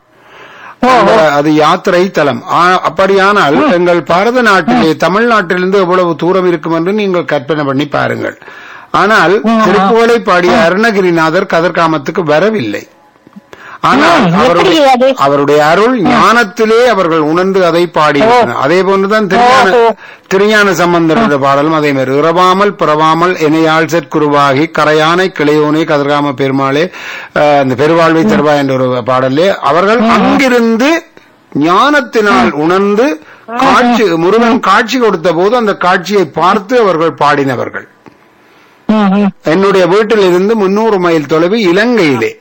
Speaker 1: அந்த- அது யாத்திரை தலம் ஆ- அப்படியானால் எங்கள் பாரத நாட்டிலே தமிழ்நாட்டிலிருந்து எவ்வளவு தூரம் இருக்கும் என்று நீங்கள் கற்பனை பண்ணி பாருங்கள் ஆனால் திருப்புகழை பாடிய அருணகிரிநாதர் கதிர்காமத்துக்கு வரவில்லை ஆனால்
Speaker 5: ம்,
Speaker 1: அவருடைய
Speaker 5: எப்படி அது?
Speaker 1: அவருடைய அருள் ஞானத்திலே அவர்கள் உணர்ந்து அதை பாடியிருக்கிறார் அதே போன்றுதான் திருஞான
Speaker 5: ஓஹோ.
Speaker 1: திருஞான சம்பந்தருடைய பாடலும் அதே மாதிரி இரவாமல் பிறவாமல் இணையாள் செற்குருவாகி கரையானை கிளையோனே கதிர்காம பெருமாளே அஹ், அந்த பெருவாழ்வை தருவா என்ற ஒரு பாடலே அவர்கள் அங்கிருந்து ஞானத்தினால் உணர்ந்து காட்சி முருகன் காட்சி கொடுத்த போது அந்த காட்சியை பார்த்து அவர்கள் பாடினவர்கள்
Speaker 5: ம், ம்.
Speaker 1: என்னுடைய வீட்டில் இருந்து முன்னூறு மைல் தொலைவு இலங்கையிலே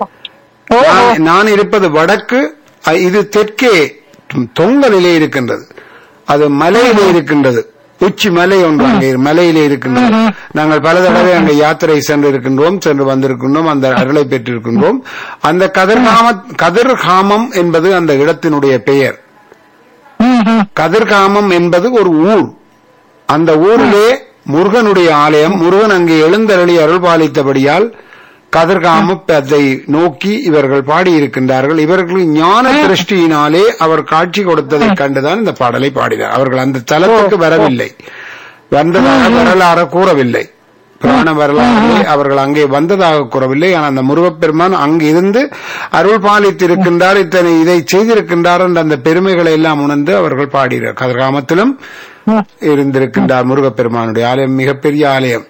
Speaker 5: ஓ,
Speaker 1: நான் நான் இருப்பது வடக்கு அ- இது தெற்கே தொங்கலிலே இருக்கின்றது அது மலையிலே இருக்கின்றது உச்சி மலை ஒன்று அங்கே மலையிலே இருக்கின்றது நாங்கள் பல தடவை அங்கே யாத்திரை சென்று இருக்கின்றோம் சென்று வந்திருக்கின்றோம் அந்த அருளை பெற்றிருக்கின்றோம் அந்த கதிர்காம கதிர்காமம் என்பது அந்த இடத்தினுடைய பெயர்
Speaker 5: ம், ம்.
Speaker 1: கதிர்காமம் என்பது ஒரு ஊர் அந்த ஊரிலே முருகனுடைய ஆலயம் முருகன் அங்கே எழுந்தருளி அருள் பாலித்தபடியால் கதிர்காம அதை நோக்கி இவர்கள் பாடியிருக்கின்றார்கள் இவர்கள் ஞான திருஷ்டியினாலே அவர் காட்சி கொடுத்ததை கண்டுதான் இந்த பாடலை பாடினார் அவர்கள் அந்த தலத்துக்கு வரவில்லை வந்ததாக வரலாறு கூறவில்லை புராண வரலாறு அவர்கள் அங்கே வந்ததாக கூறவில்லை ஆனால் அந்த முருகப்பெருமான் அங்கு இருந்து அருள் பாலித்திருக்கின்றார் இத்தனை இதை செய்திருக்கின்றார் என்ற அந்த பெருமைகளை எல்லாம் உணர்ந்து அவர்கள் பாடினார் கதிர்காமத்திலும் இருந்திருக்கின்றார் முருகப்பெருமானுடைய ஆலயம் மிகப்பெரிய ஆலயம்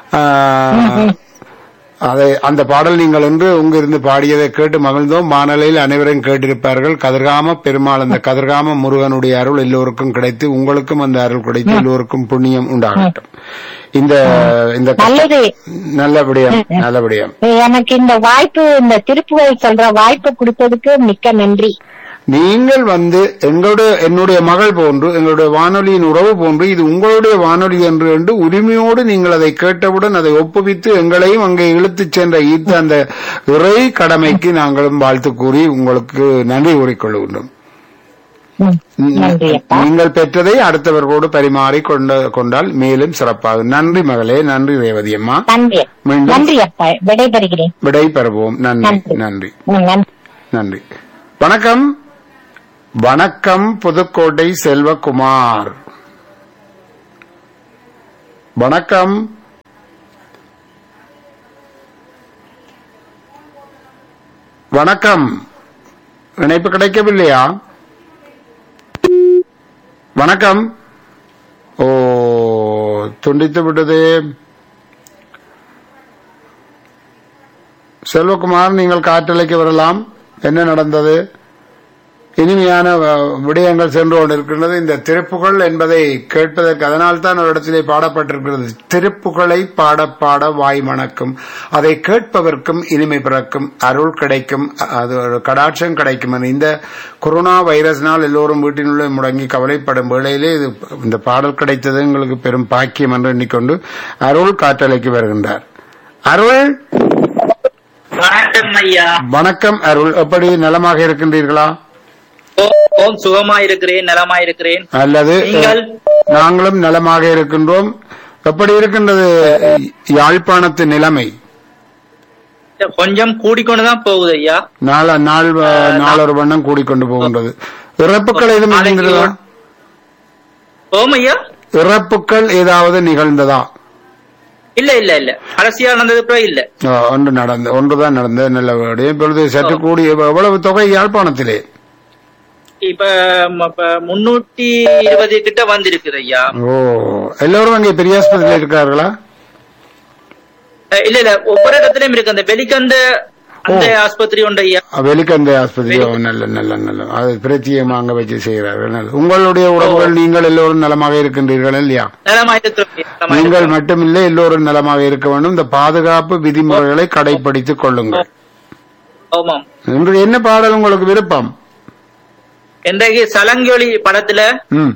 Speaker 1: ஆஹ், அதை அந்த பாடல் நீங்கள் என்று இருந்து பாடியதை கேட்டு மகிழ்ந்தோம் மாநிலையில் அனைவரும் கேட்டிருப்பார்கள் கதிர்காம பெருமாள் அந்த கதிர்காம முருகனுடைய அருள் எல்லோருக்கும் கிடைத்து உங்களுக்கும் அந்த அருள் கிடைத்து எல்லோருக்கும் புண்ணியம் உண்டாகட்டும் இந்த இந்த
Speaker 5: நல்லது
Speaker 1: நல்லபடியா நல்லபடியா
Speaker 5: எனக்கு இந்த வாய்ப்பு இந்த திருப்புகழ் சொல்ற வாய்ப்பு கொடுத்ததுக்கு மிக்க நன்றி
Speaker 1: நீங்கள் வந்து எங்களுடைய என்னுடைய மகள் போன்று எங்களுடைய வானொலியின் உறவு போன்று இது உங்களுடைய வானொலி என்று என்று உரிமையோடு நீங்கள் அதை கேட்டவுடன் அதை ஒப்புவித்து எங்களையும் அங்கே இழுத்துச் சென்ற ஈர்த்த அந்த இறை கடமைக்கு நாங்களும் வாழ்த்து கூறி உங்களுக்கு நன்றி கூறிக்கொள்கின்றோம்
Speaker 5: ம். நன்றி அப்பா
Speaker 1: நீங்கள் பெற்றதை அடுத்தவர்களோடு பரிமாறி கொண்ட கொண்டால் மேலும் சிறப்பாகும் நன்றி மகளே நன்றி ரேவதி அம்மா
Speaker 5: நன்றி
Speaker 1: மீண்டும்.
Speaker 5: நன்றி அப்பா விடைபெறுகிறேன்
Speaker 1: விடை பெறுவோம் நன்றி
Speaker 5: நன்றி.
Speaker 1: நன்றி
Speaker 5: ம், நன்றி
Speaker 1: நன்றி வணக்கம் வணக்கம் புதுக்கோட்டை செல்வகுமார் வணக்கம் வணக்கம் இணைப்பு கிடைக்கவில்லையா வணக்கம் ஓ துண்டித்து விட்டது செல்வகுமார் நீங்கள் காற்றலைக்கு வரலாம் என்ன நடந்தது இனிமையான அஹ், விடயங்கள் சென்று கொண்டிருக்கின்றது இந்த திருப்புகள் என்பதை கேட்பதற்கு அதனால்தான் ஒரு இடத்திலே பாடப்பட்டிருக்கிறது திருப்புகளை பாட பாட வாய் மணக்கும் அதை கேட்பவர்க்கும் இனிமை பிறக்கும் அருள் கிடைக்கும் அ- அது ஒரு கடாட்சம் கிடைக்கும் என்று இந்த கொரோனா வைரஸ்னால் எல்லோரும் வீட்டினுள்ளே முடங்கி கவலைப்படும் வேளையிலே இது இந்த பாடல் கிடைத்தது எங்களுக்கு பெரும் பாக்கியம் என்று எண்ணிக்கொண்டு அருள் காற்றலைக்கு வருகின்றார் அருள்
Speaker 6: வணக்கம் ஐயா
Speaker 1: வணக்கம் அருள் எப்படி நலமாக இருக்கின்றீர்களா
Speaker 6: ஓ- ஓம் சுகமா இருக்கிறேன் நலமா இருக்கிறேன்
Speaker 1: அல்லது
Speaker 6: நீங்கள்?
Speaker 1: நாங்களும் நலமாக இருக்கின்றோம் எப்படி இருக்கின்றது யாழ்ப்பாணத்து நிலைமை
Speaker 6: கொஞ்சம் கூடிக்கொண்டுதான் போகுது ஐயா
Speaker 1: நாள நாள் நாளொரு வண்ணம் கூடிக்கொண்டு போகின்றது இறப்புகள் எதுவும்
Speaker 6: நாளைக்கு
Speaker 1: நிகழ்ந்ததா
Speaker 6: ஒரு- ஓம் ஐயா
Speaker 1: இறப்புகள் ஏதாவது நிகழ்ந்ததா
Speaker 6: இல்ல இல்ல இல்ல அரசியல் நடந்தது அப்புறம் இல்ல
Speaker 1: ஆ, ஒன்று நடந்த ஒன்றுதான் நடந்தது நல்லபடி இப்பொழுது சற்று கூடி எவ்வளவு தொகை யாழ்ப்பாணத்திலே
Speaker 6: இப்ப ம- இப்ப முன்னூத்தி இருபது கிட்ட வந்திருக்குது ஐயா
Speaker 1: ஓ எல்லோரும் அங்கே பெரிய ஆஸ்பத்திரியில் இருக்கிறார்களா
Speaker 6: அஹ் இல்ல இல்ல ஒவ்வொரு இடத்துலயும் இருக்கு அந்த வெளிக்கந்த அந்த
Speaker 1: ஓ.
Speaker 6: ஆஸ்பத்திரி உண்டு ஐயா
Speaker 1: வெளிக்கந்த ஆஸ்பத்திரி ஓ, நல்ல நல்ல நல்ல அது பிரத்தியமா அங்க வச்சு செய்கிறார்கள் நல்லது. உங்களுடைய உறவுகள் நீங்கள் எல்லோரும் நலமாக இருக்கின்றீர்கள் இல்லையா
Speaker 6: நலமா இருக்கிறோம் ஐயா, நலமா
Speaker 1: நீங்கள்
Speaker 6: இருக்கிறோம்.
Speaker 1: மட்டுமில்லை எல்லோரும் நலமாக இருக்க வேண்டும் இந்த பாதுகாப்பு விதிமுறைகளை கடைபிடித்துக் கொள்ளுங்கள்
Speaker 6: ஆமாம்
Speaker 1: இன்று என்ன பாடல் உங்களுக்கு விருப்பம்
Speaker 6: இன்றைக்கு சலங்கொலி படத்துல
Speaker 1: ம்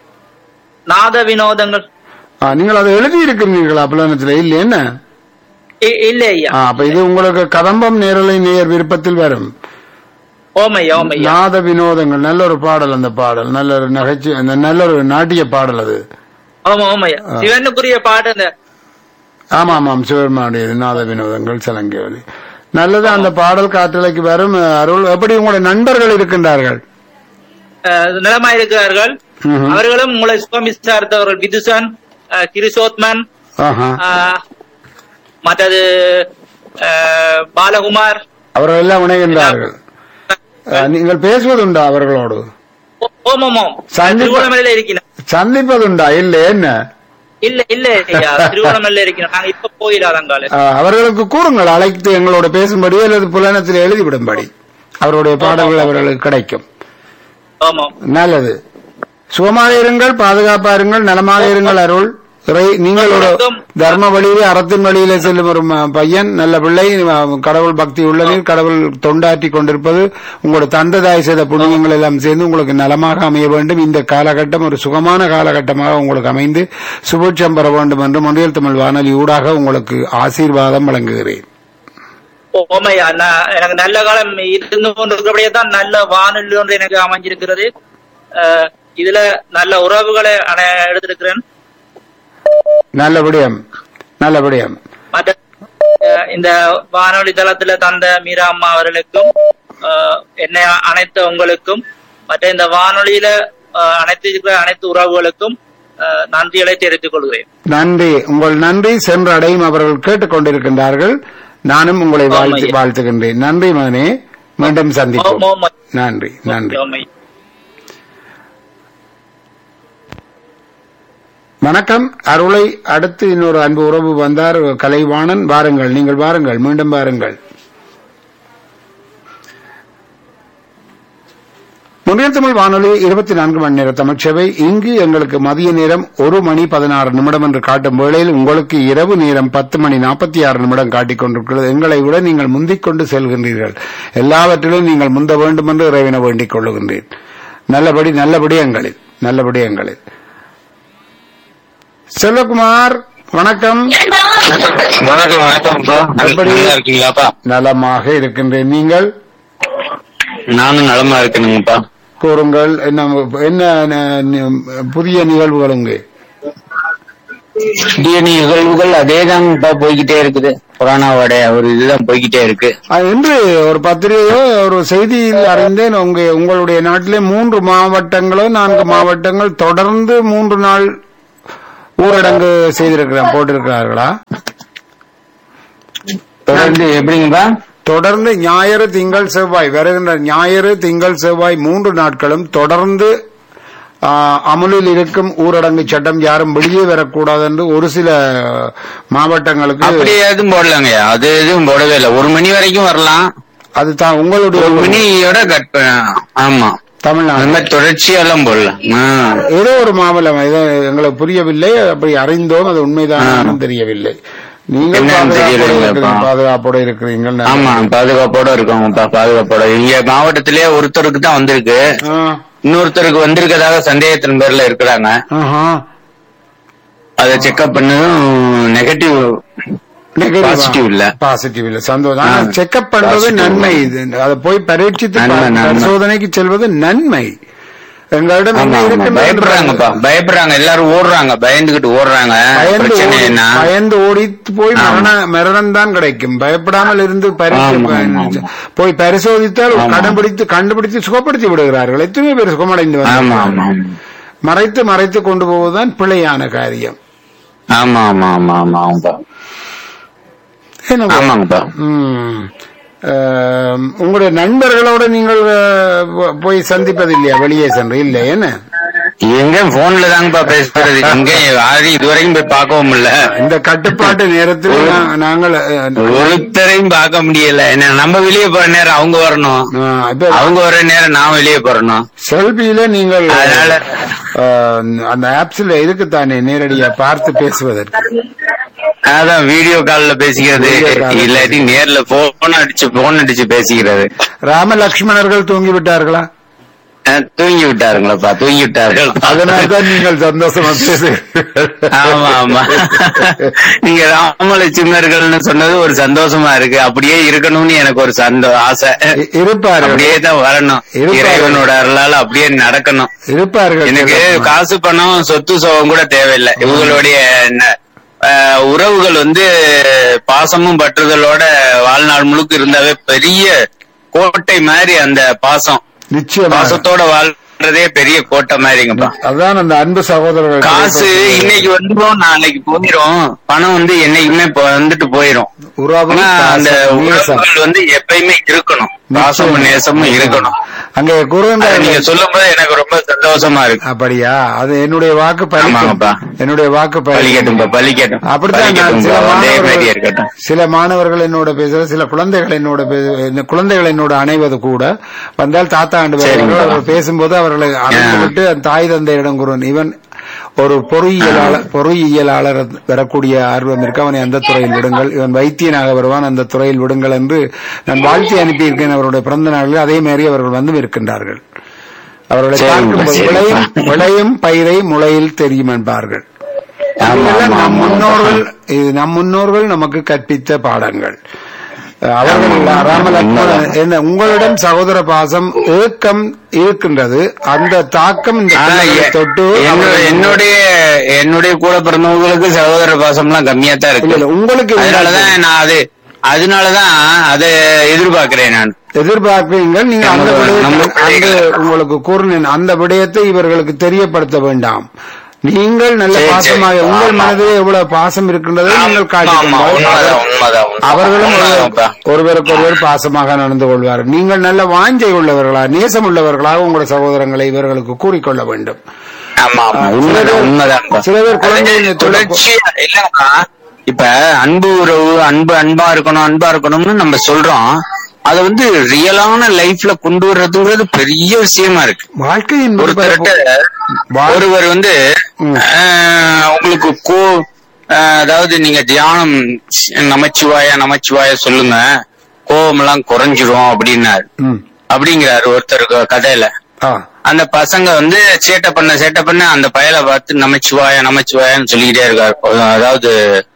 Speaker 6: நாத வினோதங்கள்
Speaker 1: ஆ, நீங்கள் அதை எழுதி இருக்கிறீர்களா புலனத்தில் இல்லை என்ன
Speaker 6: இ- இல்ல ஐயா
Speaker 1: ஆ, அப்ப இது உங்களுக்கு கதம்பம் நேரலை நேர் விருப்பத்தில் வரும்
Speaker 6: ஓமையா ஓமையா
Speaker 1: நாத வினோதங்கள் நல்ல ஒரு பாடல் அந்த பாடல் நல்ல ஒரு நகைச்சு அந்த நல்ல ஒரு நாட்டிய பாடல் அது
Speaker 6: ஆமா ஆமாய்யா சிவனுக்குரிய பாட்டு அந்த
Speaker 1: ஆமா ஆமாம் சிவருமானுடையது நாத வினோதங்கள் சலங்கேவலி நல்லது அந்த பாடல் காற்றலைக்கு வரும் அருள் எப்படி உங்களுடைய நண்பர்கள் இருக்கின்றார்கள்
Speaker 6: அஹ், நலமா இருக்கிறார்கள்
Speaker 1: ம்ஹும்.
Speaker 6: அவர்களும் உங்களை சுகம் விசாரித்தவர்கள் விதுசன் அஹ், கிரிசோத்மன்
Speaker 1: ஆஹா.
Speaker 6: அஹ், மற்றது அஹ், பாலகுமார்
Speaker 1: அவர்கள் எல்லாம் இணைகின்றார்கள் அஹ், நீங்கள் பேசுவதுண்டா அவர்களோடு
Speaker 6: ஓ- ஓம் ஓம் ஓம்
Speaker 1: சந்திப்பு-
Speaker 6: திருவோணமலையில இருக்கிறேன்
Speaker 1: சந்திப்பதுண்டா இல்லை என்ன
Speaker 6: இல்ல இல்ல ஐயா திருவோணமலையில இருக்கிறோம் நாங்க இப்ப போயிடாதங்கால
Speaker 1: அஹ், அவர்களுக்கு கூறுங்கள் அழைத்து எங்களோட பேசும்படி அல்லது புலனத்தில் எழுதிவிடும்படி அவருடைய பாடல்கள் அவர்களுக்கு கிடைக்கும்
Speaker 6: ஆமாம்
Speaker 1: நல்லது சுகமாக இருங்கள் பாதுகாப்பா இருங்கள் நலமாக இருங்கள் அருள் இறை நீங்கள் ஒரு தர்ம வழியிலே அறத்தின் வழியிலே செல்லும் ஒரு ம- பையன் நல்ல பிள்ளை அஹ், கடவுள் பக்தி உள்ளவர் கடவுள் தொண்டாற்றி கொண்டிருப்பது உங்களோட தந்ததாய் செய்த புண்ணியங்கள் எல்லாம் சேர்ந்து உங்களுக்கு நலமாக அமைய வேண்டும் இந்த காலகட்டம் ஒரு சுகமான காலகட்டமாக உங்களுக்கு அமைந்து சுபட்சம் பெற வேண்டும் என்று மொழியல் தமிழ் வானொலி ஊடாக உங்களுக்கு ஆசீர்வாதம் வழங்குகிறேன்
Speaker 6: ஓ- ஓமையா நான் எனக்கு நல்ல காலம் இருந்து கொண்டிருக்கிறபடியே தான் நல்ல வானொலி ஒன்று எனக்கு அமைஞ்சிருக்கிறது அஹ், இதுல நல்ல உறவுகளை அணை- எடுத்திருக்கிறேன்
Speaker 1: நல்ல விடயம் நல்ல விடயம்
Speaker 6: மற்ற அஹ், இந்த வானொலி தளத்துல தந்த மீரா அம்மா அவர்களுக்கும் அஹ், என்னை அனைத்த உங்களுக்கும் மற்ற இந்த வானொலியில அஹ், அனைத்து இருக்கிற அனைத்து உறவுகளுக்கும் அஹ், நன்றிகளை தெரிவித்துக் கொள்கிறேன்
Speaker 1: நன்றி உங்கள் நன்றி சென்றடையும் அவர்கள் கேட்டுக்கொண்டிருக்கின்றார்கள் நானும் உங்களை வாழ்த்து
Speaker 6: ஆமாய்யா.
Speaker 1: வாழ்த்துகின்றேன் நன்றி மகனே மீண்டும் சந்திப்போம்
Speaker 6: ஓம் ஓம்
Speaker 1: நன்றி நன்றி
Speaker 6: ஓமை.
Speaker 1: வணக்கம் அருளை அடுத்து இன்னொரு அன்பு உறவு வந்தார் கலைவாணன் வாருங்கள் நீங்கள் வாருங்கள் மீண்டும் வாருங்கள் முன்னில் தமிழ் வானொலி இருபத்தி நான்கு மணி நேர தமிழ்ச்சேவை இங்கு எங்களுக்கு மதிய நேரம் ஒரு மணி பதினாறு நிமிடம் என்று காட்டும் வேளையில் உங்களுக்கு இரவு நேரம் பத்து மணி நாற்பத்தி ஆறு நிமிடம் காட்டிக் கொண்டிருக்கிறது எங்களை விட நீங்கள் முந்திக் கொண்டு செல்கின்றீர்கள் எல்லாவற்றிலும் நீங்கள் முந்த வேண்டும் என்று இறைவனை வேண்டிக் கொள்ளுகின்றேன் நல்லபடி நல்லபடி எங்களில் நல்லபடி எங்களில் செல்வகுமார் வணக்கம்
Speaker 2: வணக்கம் வணக்கம்ப்பா
Speaker 1: எப்படி?
Speaker 2: நல்லா இருக்கீங்களாப்பா
Speaker 1: நலமாக இருக்கின்றேன் நீங்கள்
Speaker 2: நானும் நலமா இருக்கணுங்கப்பா
Speaker 1: கூறுங்கள் என்ன என்ன ந- ந- புதிய நிகழ்வுகள் இங்கு
Speaker 3: புதிய நிகழ்வுகள் அதேதான்ப்பா போய்கிட்டே இருக்குது கொரோனாவோட ஒரு இதுதான் போய்கிட்டே இருக்கு
Speaker 1: அது என்று ஒரு பத்திரிகையோ ஒரு செய்தியில் அறிந்தேன் உங்க உங்களுடைய நாட்டிலே மூன்று மாவட்டங்களோ நான்கு மாவட்டங்கள் தொடர்ந்து மூன்று நாள் ஊரடங்கு செய்திருக்கிறார் போட்டிருக்கிறார்களா
Speaker 3: தொடர்ந்து எப்படிங்கப்பா
Speaker 1: தொடர்ந்து ஞாயிறு திங்கள் செவ்வாய் வருகின்ற ஞாயிறு திங்கள் செவ்வாய் மூன்று நாட்களும் தொடர்ந்து ஆ, அமலில் இருக்கும் ஊரடங்கு சட்டம் யாரும் வெளியே வரக்கூடாது என்று ஒரு சில மாவட்டங்களுக்கு
Speaker 3: அப்படி எதுவும் போடலாங்க அது எதுவும் போடவே இல்லை ஒரு மணி வரைக்கும் வரலாம்
Speaker 1: அது தான் உங்களுடைய
Speaker 3: ஒரு மணியோட கட் பண்ண- ஆமா அந்த
Speaker 1: தமிழ்நாடு
Speaker 3: மாதிரி தொடர்ச்சியெல்லாம் போடலாம் ஆ.
Speaker 1: ஏதோ ஒரு மாவட்டம் இது எங்களுக்கு புரியவில்லை அப்படி அறிந்தோம் அது உண்மைதான் தெரியவில்லை நீங்கள்
Speaker 3: என்னன்னு
Speaker 1: பாதுகாப்போடு
Speaker 3: தெரியலைங்கப்பா.
Speaker 1: இருக்கிறீங்க, பாதுகாப்போடு இருக்கிறீர்கள்
Speaker 3: ஆமா பாதுகாப்போட இருக்கோங்கப்பா பாதுகாப்போட இங்க மாவட்டத்திலேயே ஒருத்தருக்கு தான் வந்திருக்கு
Speaker 1: ஆ,
Speaker 3: இன்னொருத்தருக்கு வந்திருக்கதாக சந்தேகத்தின் பேர்ல இருக்கிறாங்க
Speaker 1: ஆஹா.
Speaker 3: அதை செக்அப் பண்ணதும் நெகட்டிவ்
Speaker 1: Negative ஆ?
Speaker 3: Positive இல்ல.
Speaker 1: பாசிட்டிவ் இல்ல சந்தோஷம் ஆனா
Speaker 3: ஆ.
Speaker 1: செக்அப் பண்றது
Speaker 3: Positive.
Speaker 1: நன்மை இது அதை போய் பரீட்சித்து
Speaker 3: நன்மை,
Speaker 1: பா-
Speaker 3: நன்மை.
Speaker 1: பரிசோதனைக்கு செல்வது நன்மை எங்களிடம்
Speaker 3: ஆமா
Speaker 1: என்ன
Speaker 3: ஆமா
Speaker 1: இருக்கின்றது
Speaker 3: பயப்படுறாங்கப்பா பயப்படுறாங்க எல்லாரும் ஓடுறாங்க பயந்துகிட்டு ஓடுறாங்க
Speaker 1: பயந்து
Speaker 3: பிரச்சனை
Speaker 1: ஓடி-
Speaker 3: என்ன
Speaker 1: பயந்து ஓடித்து போய் மரண மரணம் தான் கிடைக்கும் பயப்படாமல் இருந்து பரிசு-
Speaker 3: ஆமா, ஆமா, ஆமா.
Speaker 1: போய் பரிசோதித்தால்
Speaker 3: ஆமா.
Speaker 1: கண்டுபிடித்து கண்டுபிடித்து சுகப்படுத்தி விடுகிறார்கள் எத்தனை பேர் சுகமடைந்து
Speaker 3: ஆமா
Speaker 1: வந்தார்கள்
Speaker 3: ஆமா ஆமா.
Speaker 1: மறைத்து மறைத்து கொண்டு போவதுதான் பிழையான காரியம்
Speaker 3: ஆமா ஆமா ஆமா ஆமா ஆமாப்பா
Speaker 1: என்ன
Speaker 3: ஆமாங்கப்பா
Speaker 1: ம். அஹ், உங்களுடைய நண்பர்களோட நீங்கள் அஹ், போ- போய் சந்திப்பது இல்லையா வெளியே சென்று இல்லை என்ன
Speaker 3: எங்க போன்ல தாங்கப்பா பேசுறது எங்க யாரையும் இதுவரைக்கும் போய் பார்க்கவும் இல்ல
Speaker 1: இந்த கட்டுப்பாட்டு நேரத்தில் நா- நாங்கள் அஹ்,
Speaker 3: ஒருத்தரையும் பார்க்க முடியல என்ன நம்ம வெளியே போற நேரம் அவங்க வரணும்
Speaker 1: அஹ், இப்ப
Speaker 3: அவங்க வர நேரம் நான் வெளியே போறணும்
Speaker 1: செல்பியில நீங்கள்
Speaker 3: அதனால
Speaker 1: அஹ், அந்த ஆப்ஸ்ல இருக்குத்தானே நேரடியா பார்த்து பேசுவதற்கு
Speaker 3: அதான் வீடியோ கால்ல பேசிக்கிறது
Speaker 1: Video call.
Speaker 3: இல்லாட்டி நேர்ல போன் அடிச்சு போன் அடிச்சு பேசிக்கிறது
Speaker 1: ராம லக்ஷ்மணர்கள் தூங்கி விட்டார்களா
Speaker 3: அஹ், தூங்கி விட்டாருங்களப்பா தூங்கி விட்டார்கள்
Speaker 1: அதனால்தான் நீங்கள் சந்தோஷமா பேசுகிறீர்கள்
Speaker 3: ஆமா ஆமா நீங்க ராமலட்சுமணர்கள்னு சொன்னது ஒரு சந்தோஷமா இருக்கு அப்படியே இருக்கணும்னு எனக்கு ஒரு சந்தோ ஆசை
Speaker 1: இ- இருப்பார்கள்
Speaker 3: அப்படியே தான் வரணும்
Speaker 1: இருப்பாரு.
Speaker 3: இறைவனோட அருளால அப்படியே நடக்கணும்
Speaker 1: இருப்பார்கள்
Speaker 3: எனக்கு காசு பணம் சொத்து சுகம் கூட தேவையில்லை இவங்களுடைய ந- அஹ், உறவுகள் வந்து பாசமும் பற்றுதலோட வாழ்நாள் முழுக்க இருந்தாவே பெரிய கோட்டை மாதிரி அந்த பாசம்
Speaker 1: நிச்சயமாக
Speaker 3: பாசத்தோட வாழ்றதே பெரிய கோட்டை மாதிரிங்கப்பா
Speaker 1: அதான் அந்த அன்பு சகோதரர்கள்
Speaker 3: காசு இன்னைக்கு வந்துடும் நாளைக்கு போயிரும் பணம் வந்து என்னைக்குமே போ- வந்துட்டு போயிரும்
Speaker 1: உறவு
Speaker 3: ஆனா அந்த
Speaker 1: பாசம், நேசம்.
Speaker 3: உறவுகள் வந்து எப்பயுமே இருக்கணும் பாசமும் நேசமும் இருக்கணும்
Speaker 1: அங்கே
Speaker 3: அதை
Speaker 1: குருவந்த
Speaker 3: நீங்க சொல்லும் போது எனக்கு ரொம்ப சந்தோஷமா இருக்கு
Speaker 1: அப்படியா அது என்னுடைய வாக்கு
Speaker 3: ஆமாங்கப்பா.
Speaker 1: பலிக்கும் என்னுடைய வாக்கு பலிக்கும்
Speaker 3: பலிக்கட்டும் பலிக்கட்டும்
Speaker 1: அப்படித்தான் நான்
Speaker 3: பலிக்கட்டும்
Speaker 1: சில
Speaker 3: அதே மாதிரியே
Speaker 1: மாணவர்கள்
Speaker 3: இருக்கட்டும்
Speaker 1: சில மாணவர்கள் என்னோட பேசுற சில குழந்தைகள் என்னோட பேச- இந்த குழந்தைகள் என்னோட அணைவது கூட வந்தால் தாத்தா ஆண்டு
Speaker 3: சரிங்க.
Speaker 1: அவர் பேசும்போது அவர்களை அழைத்து விட்டு அந்த தாய் தந்தையிடம் கூறுவன் இவன் ஒரு பொறியியலாளர் பொறியியலாளர் வரக்கூடிய ஆர்வம் இருக்கு அவனை அந்த துறையில் விடுங்கள் இவன் வைத்தியனாக வருவான் அந்த துறையில் விடுங்கள் என்று நான் வாழ்த்தி அனுப்பியிருக்கேன் அவருடைய பிறந்த நாளில் அதே மாதிரி அவர்கள் வந்து இருக்கின்றார்கள் அவர்களை
Speaker 3: சரிங்க,
Speaker 1: பார்க்கும்போது
Speaker 3: சரிங்க.
Speaker 1: விளையும் விளையும் பயிரை முளையில் தெரியும் என்பார்கள்
Speaker 3: ஆமா,
Speaker 1: இதெல்லாம்
Speaker 3: ஆமா,
Speaker 1: நம்
Speaker 3: ஆமா.
Speaker 1: முன்னோர்கள் இது நம் முன்னோர்கள் நமக்கு கற்பித்த பாடங்கள் அஹ் அவர்கள் ராமலக்ஷ்மணன் என்ன உங்களிடம் சகோதர பாசம் ஏக்கம் இருக்கின்றது அந்த தாக்கம் இந்த
Speaker 3: ஆனா,
Speaker 1: பிள்ளைகளை
Speaker 3: எ-
Speaker 1: தொட்டு
Speaker 3: என்னோட-
Speaker 1: அவர்கள்
Speaker 3: என்னுடைய என்னுடைய கூட பிறந்தவங்களுக்கு சகோதர பாசம்லாம் கம்மியா தான்
Speaker 1: இல்ல,
Speaker 3: இருக்கு
Speaker 1: இல்ல, உங்களுக்கு
Speaker 3: அதனாலதான் நான் அது அதனாலதான் அதை எதிர்பார்க்கிறேன் நான்
Speaker 1: எதிர்பார்க்கிறீர்கள் நீங்க அந்த
Speaker 3: நம்ம-
Speaker 1: விடயத்தை
Speaker 3: நம்ம
Speaker 1: அந்த
Speaker 3: பிள்ளைகள்.
Speaker 1: உங்களுக்கு கூறினேன் அந்த விடயத்தை இவர்களுக்கு தெரியப்படுத்த வேண்டாம் நீங்கள் நல்ல
Speaker 3: சரி, சரி.
Speaker 1: பாசமாக உங்கள்
Speaker 3: ஆமா.
Speaker 1: மனதிலே எவ்வளவு பாசம் இருக்கின்றதை நீங்கள்
Speaker 3: ஆமா, உண்மைதான்,
Speaker 1: காட்டிக்கொண்டால்
Speaker 3: உண்மைதான், உண்மைதான்.
Speaker 1: அவர்களும்
Speaker 3: உண்மைதான்ப்பா.
Speaker 1: ஒருவர்- ஒருவருக்கு ஒருவர் பாசமாக நடந்து கொள்வார்கள் நீங்கள் நல்ல வாஞ்சை உள்ளவர்களா நேசம் உள்ளவர்களாக உங்களுடைய சகோதரங்களை இவர்களுக்கு கூறிக்கொள்ள வேண்டும்
Speaker 3: ஆமா ஆமா
Speaker 1: சில
Speaker 3: உண்மைதான்
Speaker 1: பேர்
Speaker 3: உண்மைதான்
Speaker 1: சில பேர் குழந்தைகளை தொட-
Speaker 3: தொடர்ச்சியா இல்லன்னா இப்ப அன்பு உறவு அன்பு அன்பா இருக்கணும் அன்பா இருக்கணும்னு நம்ம சொல்றோம்
Speaker 7: அத வந்து ரியலான லைஃப்ல கொண்டு வர்றதுங்கிறது பெரிய விஷயமா இருக்கு
Speaker 1: வாழ்க்கை என்பது
Speaker 7: ஒருத்தர்கிட்ட
Speaker 1: வா-
Speaker 7: ஒருவர் வந்து
Speaker 1: ம்.
Speaker 7: ஆஹ், உங்களுக்கு கோ ஆஹ், அதாவது நீங்க தியானம் நமச்சிவாய நமச்சிவாய சொல்லுங்க கோபம் எல்லாம் குறைஞ்சிரும் அப்படின்னாரு
Speaker 1: ம்.
Speaker 7: அப்படிங்கிறாரு ஒருத்தர் க- கதையில
Speaker 1: ஆ.
Speaker 7: அந்த பசங்க வந்து சேட்டை பண்ண சேட்டை பண்ண அந்த பயலை பார்த்து நமச்சிவாய நமச்சிவாயன்னு சொல்லிக்கிட்டே இருக்காரு அதாவது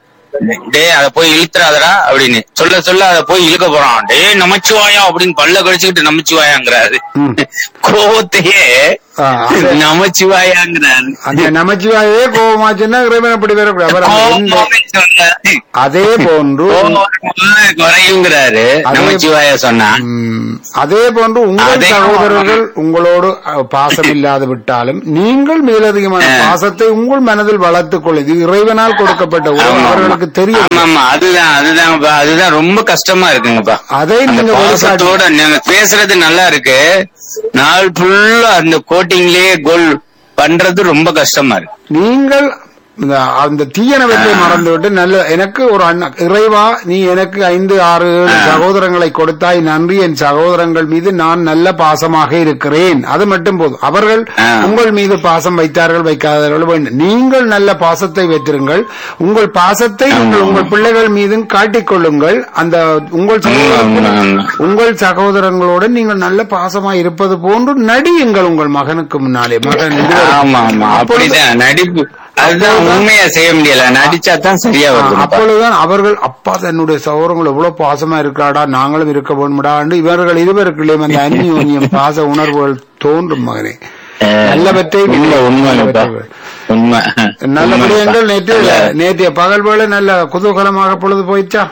Speaker 7: டேய் அத போய் இழுத்துறாதடா அப்படின்னு சொல்ல சொல்ல அத போய் இழுக்க போறான் டேய் நமச்சிவாயா அப்படின்னு பல்ல கடிச்சுக்கிட்டு நமச்சிவாயாங்கிறாரு
Speaker 1: ம்.
Speaker 7: கோவத்தையே
Speaker 1: ஆ, அது-
Speaker 7: நமச்சிவாயாங்கிறாரு
Speaker 1: அந்த நமச்சிவாயே கோபமாச்சுன்னா இறைவன் அப்படி வரக்கூடாது அவர் அந்த எந்த-
Speaker 7: கோவமே சொன்னாரு.
Speaker 1: அதே போன்று
Speaker 7: கோவம் குறையுங்கிறாரு
Speaker 1: அதே-
Speaker 7: நமச்சிவாய சொன்னா
Speaker 1: ம், அதே போன்று உங்கள்
Speaker 7: அதே-
Speaker 1: சகோதரர்கள் உங்களோடு அஹ், பாசம் இல்லாது விட்டாலும் நீங்கள் மேலதிகமான பாசத்தை உங்கள் மனதில் வளர்த்துக் கொள்ள இது இறைவனால் கொடுக்கப்பட்ட உறவு
Speaker 7: ஆமா,
Speaker 1: அவர்களுக்கு தெரியும்
Speaker 7: ஆமா ஆமா அதுதான் அதுதான்ப்பா அதுதான் ரொம்ப கஷ்டமா இருக்குங்கப்பா
Speaker 1: அதை
Speaker 7: அந்த
Speaker 1: நீங்க வெளிக்காட்டி
Speaker 7: பாசத்தோட நீங்க பேசுறது நல்லா இருக்கு நாள் ஃபுல்லா அந்த கோட்டிங்லயே கோல் பண்றது ரொம்ப கஷ்டமா இருக்கு
Speaker 1: நீங்கள் இந்த அந்த தீயனவற்றை மறந்துவிட்டு நல்ல எனக்கு ஒரு அண்ணா இறைவா நீ எனக்கு ஐந்து ஆறு ஏழு சகோதரங்களை கொடுத்தாய் நன்றி என் சகோதரங்கள் மீது நான் நல்ல பாசமாக இருக்கிறேன் அது மட்டும் போதும் அவர்கள்
Speaker 7: ஆ.
Speaker 1: உங்கள் மீது பாசம் வைத்தார்கள் வைக்காதவர்கள் வேண்டும் நீங்கள் நல்ல பாசத்தை வைத்திருங்கள் உங்கள் பாசத்தை நீங்கள் உங்கள் பிள்ளைகள் மீதும் காட்டிக் கொள்ளுங்கள் அந்த உங்கள் சகோதரர்கள்
Speaker 7: ஆமா, ஆமா.
Speaker 1: உங்கள் சகோதரங்களோடு நீங்கள் நல்ல பாசமா இருப்பது போன்று நடியுங்கள் உங்கள் மகனுக்கு முன்னாலே மகன் இருவரும்.
Speaker 7: ஆமா ஆமா அப்படிதான் நடிப்பு அதுதான் உண்மையா செய்ய முடியல நடிச்சா தான் சரியா வருது
Speaker 1: அப்பொழுதுதான் அவர்கள் அப்பா தன்னுடைய சகோதரங்கள் எவ்வளவு பாசமா இருக்காடா நாங்களும் இருக்க வேண்டும்டாண்டு இவர்கள் இருவருக்குள்ளேயும் அந்த அந்நியோன்யம் பாச உணர்வுகள் தோன்றும் மகனே நல்லவற்றை
Speaker 7: உண்மை உண்மைப்பா உண்மை
Speaker 1: நல்ல
Speaker 7: உண்மைப்பா.
Speaker 1: விடயங்கள் நேற்று
Speaker 7: நல்ல-
Speaker 1: நேற்றைய பகல் வேளை நல்ல குதூகலமாக பொழுது போயிடுச்சா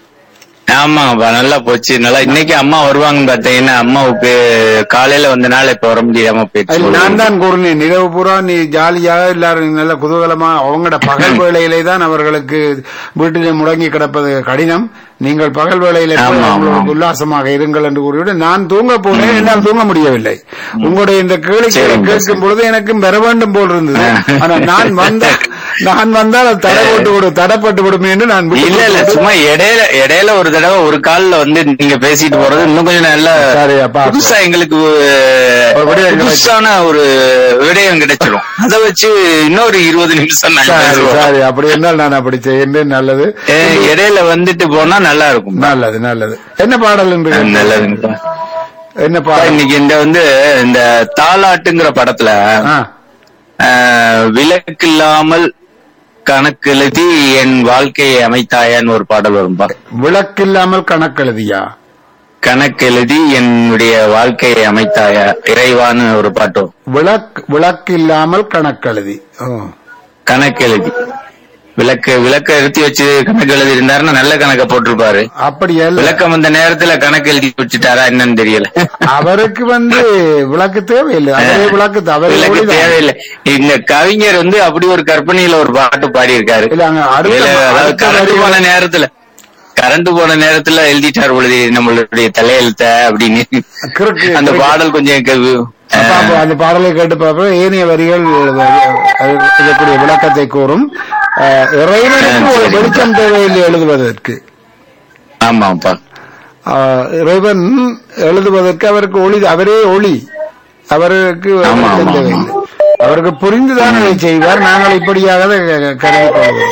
Speaker 7: ஆமாப்பா நல்லா போச்சு நல்லா இன்னைக்கு அம்மா வருவாங்கன்னு பாத்தீங்கன்னா அம்மாவுக்கு காலையில வந்தனால இப்ப வர முடியாம
Speaker 1: அது
Speaker 7: போயிடுச்சு
Speaker 1: நான் தான் கூறினேன் இரவு பூரா நீ ஜாலியாக எல்லாரும் நல்ல குதூகலமா அவங்களோட பகல் வேளையிலே தான் அவர்களுக்கு வீட்டிலே முடங்கி கிடப்பது கடினம் நீங்கள் பகல் வேளையிலே போய்
Speaker 7: ஆமா, ஆமா.
Speaker 1: அவங்களுக்கு உல்லாசமாக இருங்கள் என்று கூறிவிட்டு நான் தூங்க போனேன் என்னால் தூங்க முடியவில்லை உங்களுடைய இந்த கேளிக்கை
Speaker 7: சரிங்க,
Speaker 1: கேட்கும் பொழுது எனக்கும் பெற வேண்டும் போல் இருந்தது ஆனா நான் வந்த நான் வந்தால் அது தடை போட்டு விடு தடைப்பட்டு விடுமே என்று நான் விட்டு
Speaker 7: இல்ல இல்ல
Speaker 1: விட்டு-
Speaker 7: சும்மா இடையில இடையில ஒரு தடவை ஒரு கால்ல வந்து நீங்க பேசிட்டு போறது இன்னும் கொஞ்சம் நல்ல
Speaker 1: சரி, அப்பா.
Speaker 7: புதுசா எங்களுக்கு
Speaker 1: ஒரு விடயம் கிடைச்சு.
Speaker 7: புதுசான ஒரு விடயம் கிடைச்சிடும் அத வச்சு இன்னொரு இருபது நிமிஷம் நாங்க
Speaker 1: சரி
Speaker 7: பேசுவோம்.
Speaker 1: சரி அப்படி இருந்தால் நான் அப்படி செய்கின்றேன் நல்லது
Speaker 7: ஏ, இடையில வந்துட்டு போனா நல்லா இருக்கும்
Speaker 1: நல்லது நல்லது என்ன பாடல் என்று கேட்டீர்கள்?
Speaker 7: நல்லதுங்க
Speaker 1: என்ன பாடல்
Speaker 7: இன்னைக்கு இந்த வந்து இந்த தாலாட்டுங்கிற படத்துல
Speaker 1: ஆ,
Speaker 7: ஆஹ், விலக்கில்லாமல் கணக்கெழுதி என் வாழ்க்கையை அமைத்தாயான்னு ஒரு பாடல் வரும்பா
Speaker 1: விளக்கில்லாமல் கணக்கெழுதியா
Speaker 7: கணக்கெழுதி என்னுடைய வாழ்க்கையை அமைத்தாயா இறைவான்னு ஒரு பாட்டு வரும்.
Speaker 1: விளக் விளக்கில்லாமல் கணக்கெழுதி ஓ.
Speaker 7: கணக்கெழுதி விளக்கு விளக்க எழுதி வச்சு கணக்கு எழுதி இருந்தாருன்னா நல்ல கணக்க போட்டிருப்பாரு
Speaker 1: அப்படி அல்ல
Speaker 7: விளக்கம் வந்த நேரத்துல கணக்கு எழுதி வச்சுட்டாரா என்னன்னு தெரியல
Speaker 1: அவருக்கு வந்து விளக்கு தேவையில்லை அவரே விளக்கு அவரே
Speaker 7: விளக்கு
Speaker 1: ஒளிதான்.
Speaker 7: தேவையில்லை இந்த கவிஞர் வந்து அப்படி ஒரு கற்பனையில ஒரு பாட்டு பாடி இருக்காரு
Speaker 1: இல்ல அங்க அடுத்த
Speaker 7: அதாவது
Speaker 1: அடுத்த
Speaker 7: கரண்ட்
Speaker 1: வரி
Speaker 7: போன நேரத்துல கரண்ட் போன நேரத்துல எழுதிட்டார் பொழுது நம்மளுடைய தலையெழுத்த அப்படின்னு
Speaker 1: கிறுக்கு.
Speaker 7: அந்த பாடல் கொஞ்சம் எனக்கு,
Speaker 1: அப்ப அப்ப
Speaker 7: அஹ்,
Speaker 1: அந்த பாடலை கேட்டு பார்ப்போம் ஏனைய வரிகள் அது இதற்குரிய விளக்கத்தை கூறும் அஹ், இறைவனுக்கு ஒரு வெளிச்சம் தேவையில்லை எழுதுவதற்கு
Speaker 7: ஆமாப்பா
Speaker 1: ஆஹ், இறைவன் எழுதுவதற்கு அவருக்கு ஒளி அவரே ஒளி அவருக்கு
Speaker 7: ஆமா,
Speaker 1: வெளிச்சம்
Speaker 7: ஆமா,
Speaker 1: தேவையில்லை அவருக்கு புரிந்துதான் அதை செய்வார் நாங்கள் இப்படியாக அதை க- கருதி கொள்வோம்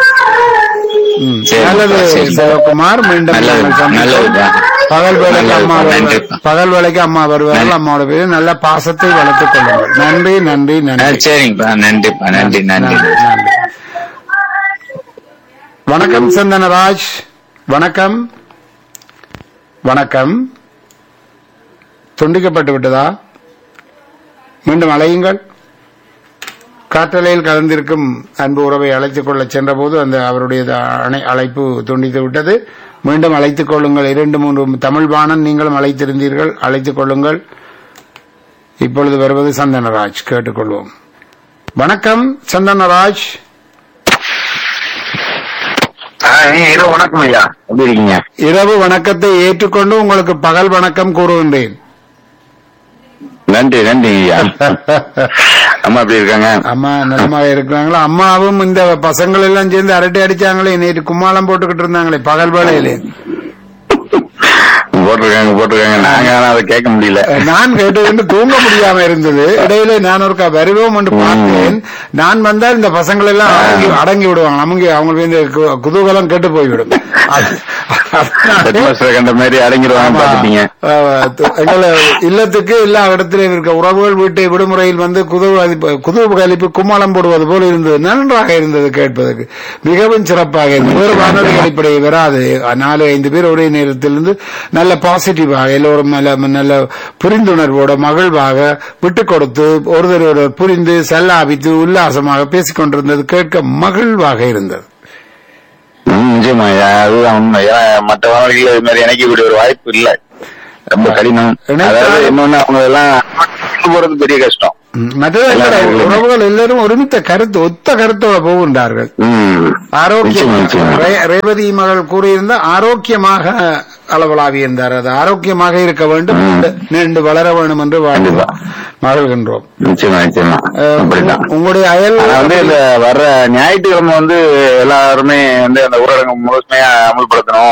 Speaker 1: ம்.
Speaker 7: சரிப்பா,
Speaker 1: நல்லது
Speaker 7: சரிப்பா.
Speaker 1: சிவகுமார் மீண்டும்
Speaker 7: நல்லது,
Speaker 1: நாங்கள் சந்திப்போம்.
Speaker 7: நல்லதுப்பா.
Speaker 1: பகல் வேலைக்கு அம்மா
Speaker 7: நல்லதுப்பா,
Speaker 1: வருவார்
Speaker 7: நன்றிப்பா.
Speaker 1: பகல் வேலைக்கு அம்மா வருவார்கள் அம்மாவோட பேரு நல்ல பாசத்தை வளர்த்துக் கொள்ளுங்கள் நன்றி நன்றி
Speaker 7: அஹ்,
Speaker 1: நன்றி
Speaker 7: சரிங்கப்பா நன்றிப்பா நன்றி நன்றி
Speaker 1: நன்றி. வணக்கம் சந்தனராஜ் வணக்கம் வணக்கம் துண்டிக்கப்பட்டு விட்டதா மீண்டும் அலையுங்கள் காற்றலையில் கலந்திருக்கும் அன்பு உறவை அழைத்துக் கொள்ள சென்றபோது அந்த அவருடைய அணை- அழைப்பு துண்டித்து விட்டது மீண்டும் அழைத்துக் கொள்ளுங்கள் இரண்டு மூன்று தமிழ் பாணன் நீங்களும் அழைத்திருந்தீர்கள் அழைத்துக் கொள்ளுங்கள் இப்பொழுது வருவது சந்தனராஜ் கேட்டுக்கொள்வோம் வணக்கம் சந்தனராஜ்
Speaker 7: இரவு வணக்கம் ஐயா எப்படி இருக்கீங்க
Speaker 1: இரவு வணக்கத்தை ஏற்றுக்கொண்டு உங்களுக்கு பகல் வணக்கம் கூறுகின்றேன்
Speaker 7: நன்றி நன்றி ஐயா அம்மா எப்படி இருக்காங்க
Speaker 1: அம்மா நலமாக இருக்கிறாங்களா அம்மாவும் இந்த பசங்கள் எல்லாம் சேர்ந்து அரட்டை அடிச்சாங்களே நேற்று கும்மாளம் போட்டுக்கிட்டு இருந்தாங்களே பகல் வேளையிலே
Speaker 8: போட்டிருக்காங்க போட்டிருக்காங்க நாங்க ஆனா அதை கேட்க முடியல
Speaker 1: நான் கேட்டு தூங்க முடியாம இருந்தது இடையில நான் ஒருக்கா வருவோம் என்று பார்த்தேன் நான் வந்தால் இந்த பசங்கள் எல்லாம் அடங்கி அடங்கி விடுவாங்க நமக்கு அவங்க இந்த கு- குதூகலம் கெட்டு போய்விடும் அது- அதனால-
Speaker 8: ஹெட்மாஸ்டர் கண்ட மாதிரி அடங்கிடுவாங்க
Speaker 1: ஆமா.
Speaker 8: பாத்துட்டீங்க
Speaker 1: ஆஹ் து- எங்களை இல்லத்துக்கு எல்லா இடத்திலும் இருக்க உறவுகள் வீட்டை விடுமுறையில் வந்து குதூகலிப்பு குதூகலிப்பு கும்மாளம் போடுவது போல இருந்தது நன்றாக இருந்தது கேட்பதற்கு மிகவும் சிறப்பாக இருந்தது வேறு வானொலி அடிப்படை வராது நாலு ஐந்து பேர் ஒரே நேரத்தில் இருந்து நல்ல பாசிட்டிவாக எல்லோரும் நல்ல நல்ல புரிந்துணர்வோட மகிழ்வாக விட்டு கொடுத்து ஒருவர் ஒருவர் புரிந்து செல்லாபித்து உல்லாசமாக பேசிக் கொண்டிருந்தது கேட்க மகிழ்வாக இருந்தது
Speaker 8: ம், நிச்சயமா யா- அதுதான் உண்மை ஏன்னா மற்ற வானொலிகள் இது மாதிரி எனக்கு இப்படி ஒரு வாய்ப்பு இல்ல ரொம்ப கடினம்
Speaker 1: இணையதளம்
Speaker 8: அதாவது இன்னொன்னு அவங்க எல்லாம் போறது பெரிய கஷ்டம்
Speaker 1: ம், மற்றது எங்களோட உறவுகள் எல்லாரும் ஒருமித்த கருத்து ஒத்த கருத்தோட போகின்றார்கள்
Speaker 8: ம்.
Speaker 1: ஆரோக்கியம்
Speaker 8: நிச்சயமா, நிச்சயமா.
Speaker 1: ரே- ரேவதி மகள் கூறியிருந்த ஆரோக்கியமாக அளவலாவி இருந்தார் அது ஆரோக்கியமாக இருக்க வேண்டும் நீண்டு- நீண்டு வளர வேண்டும் என்று வாழ்ந்து
Speaker 8: கண்டிப்பா.
Speaker 1: மகிழ்கின்றோம்
Speaker 8: நிச்சயமா நிச்சயமா
Speaker 1: அஹ்,
Speaker 8: அப்படிதான்
Speaker 1: உங்க- உங்களுடைய அயல்
Speaker 8: ஆனா வந்து இந்த வர்ற ஞாயிற்றுக்கிழமை வந்து எல்லாருமே வந்து அந்த ஊரடங்கு முழுமையா அமல்படுத்தணும்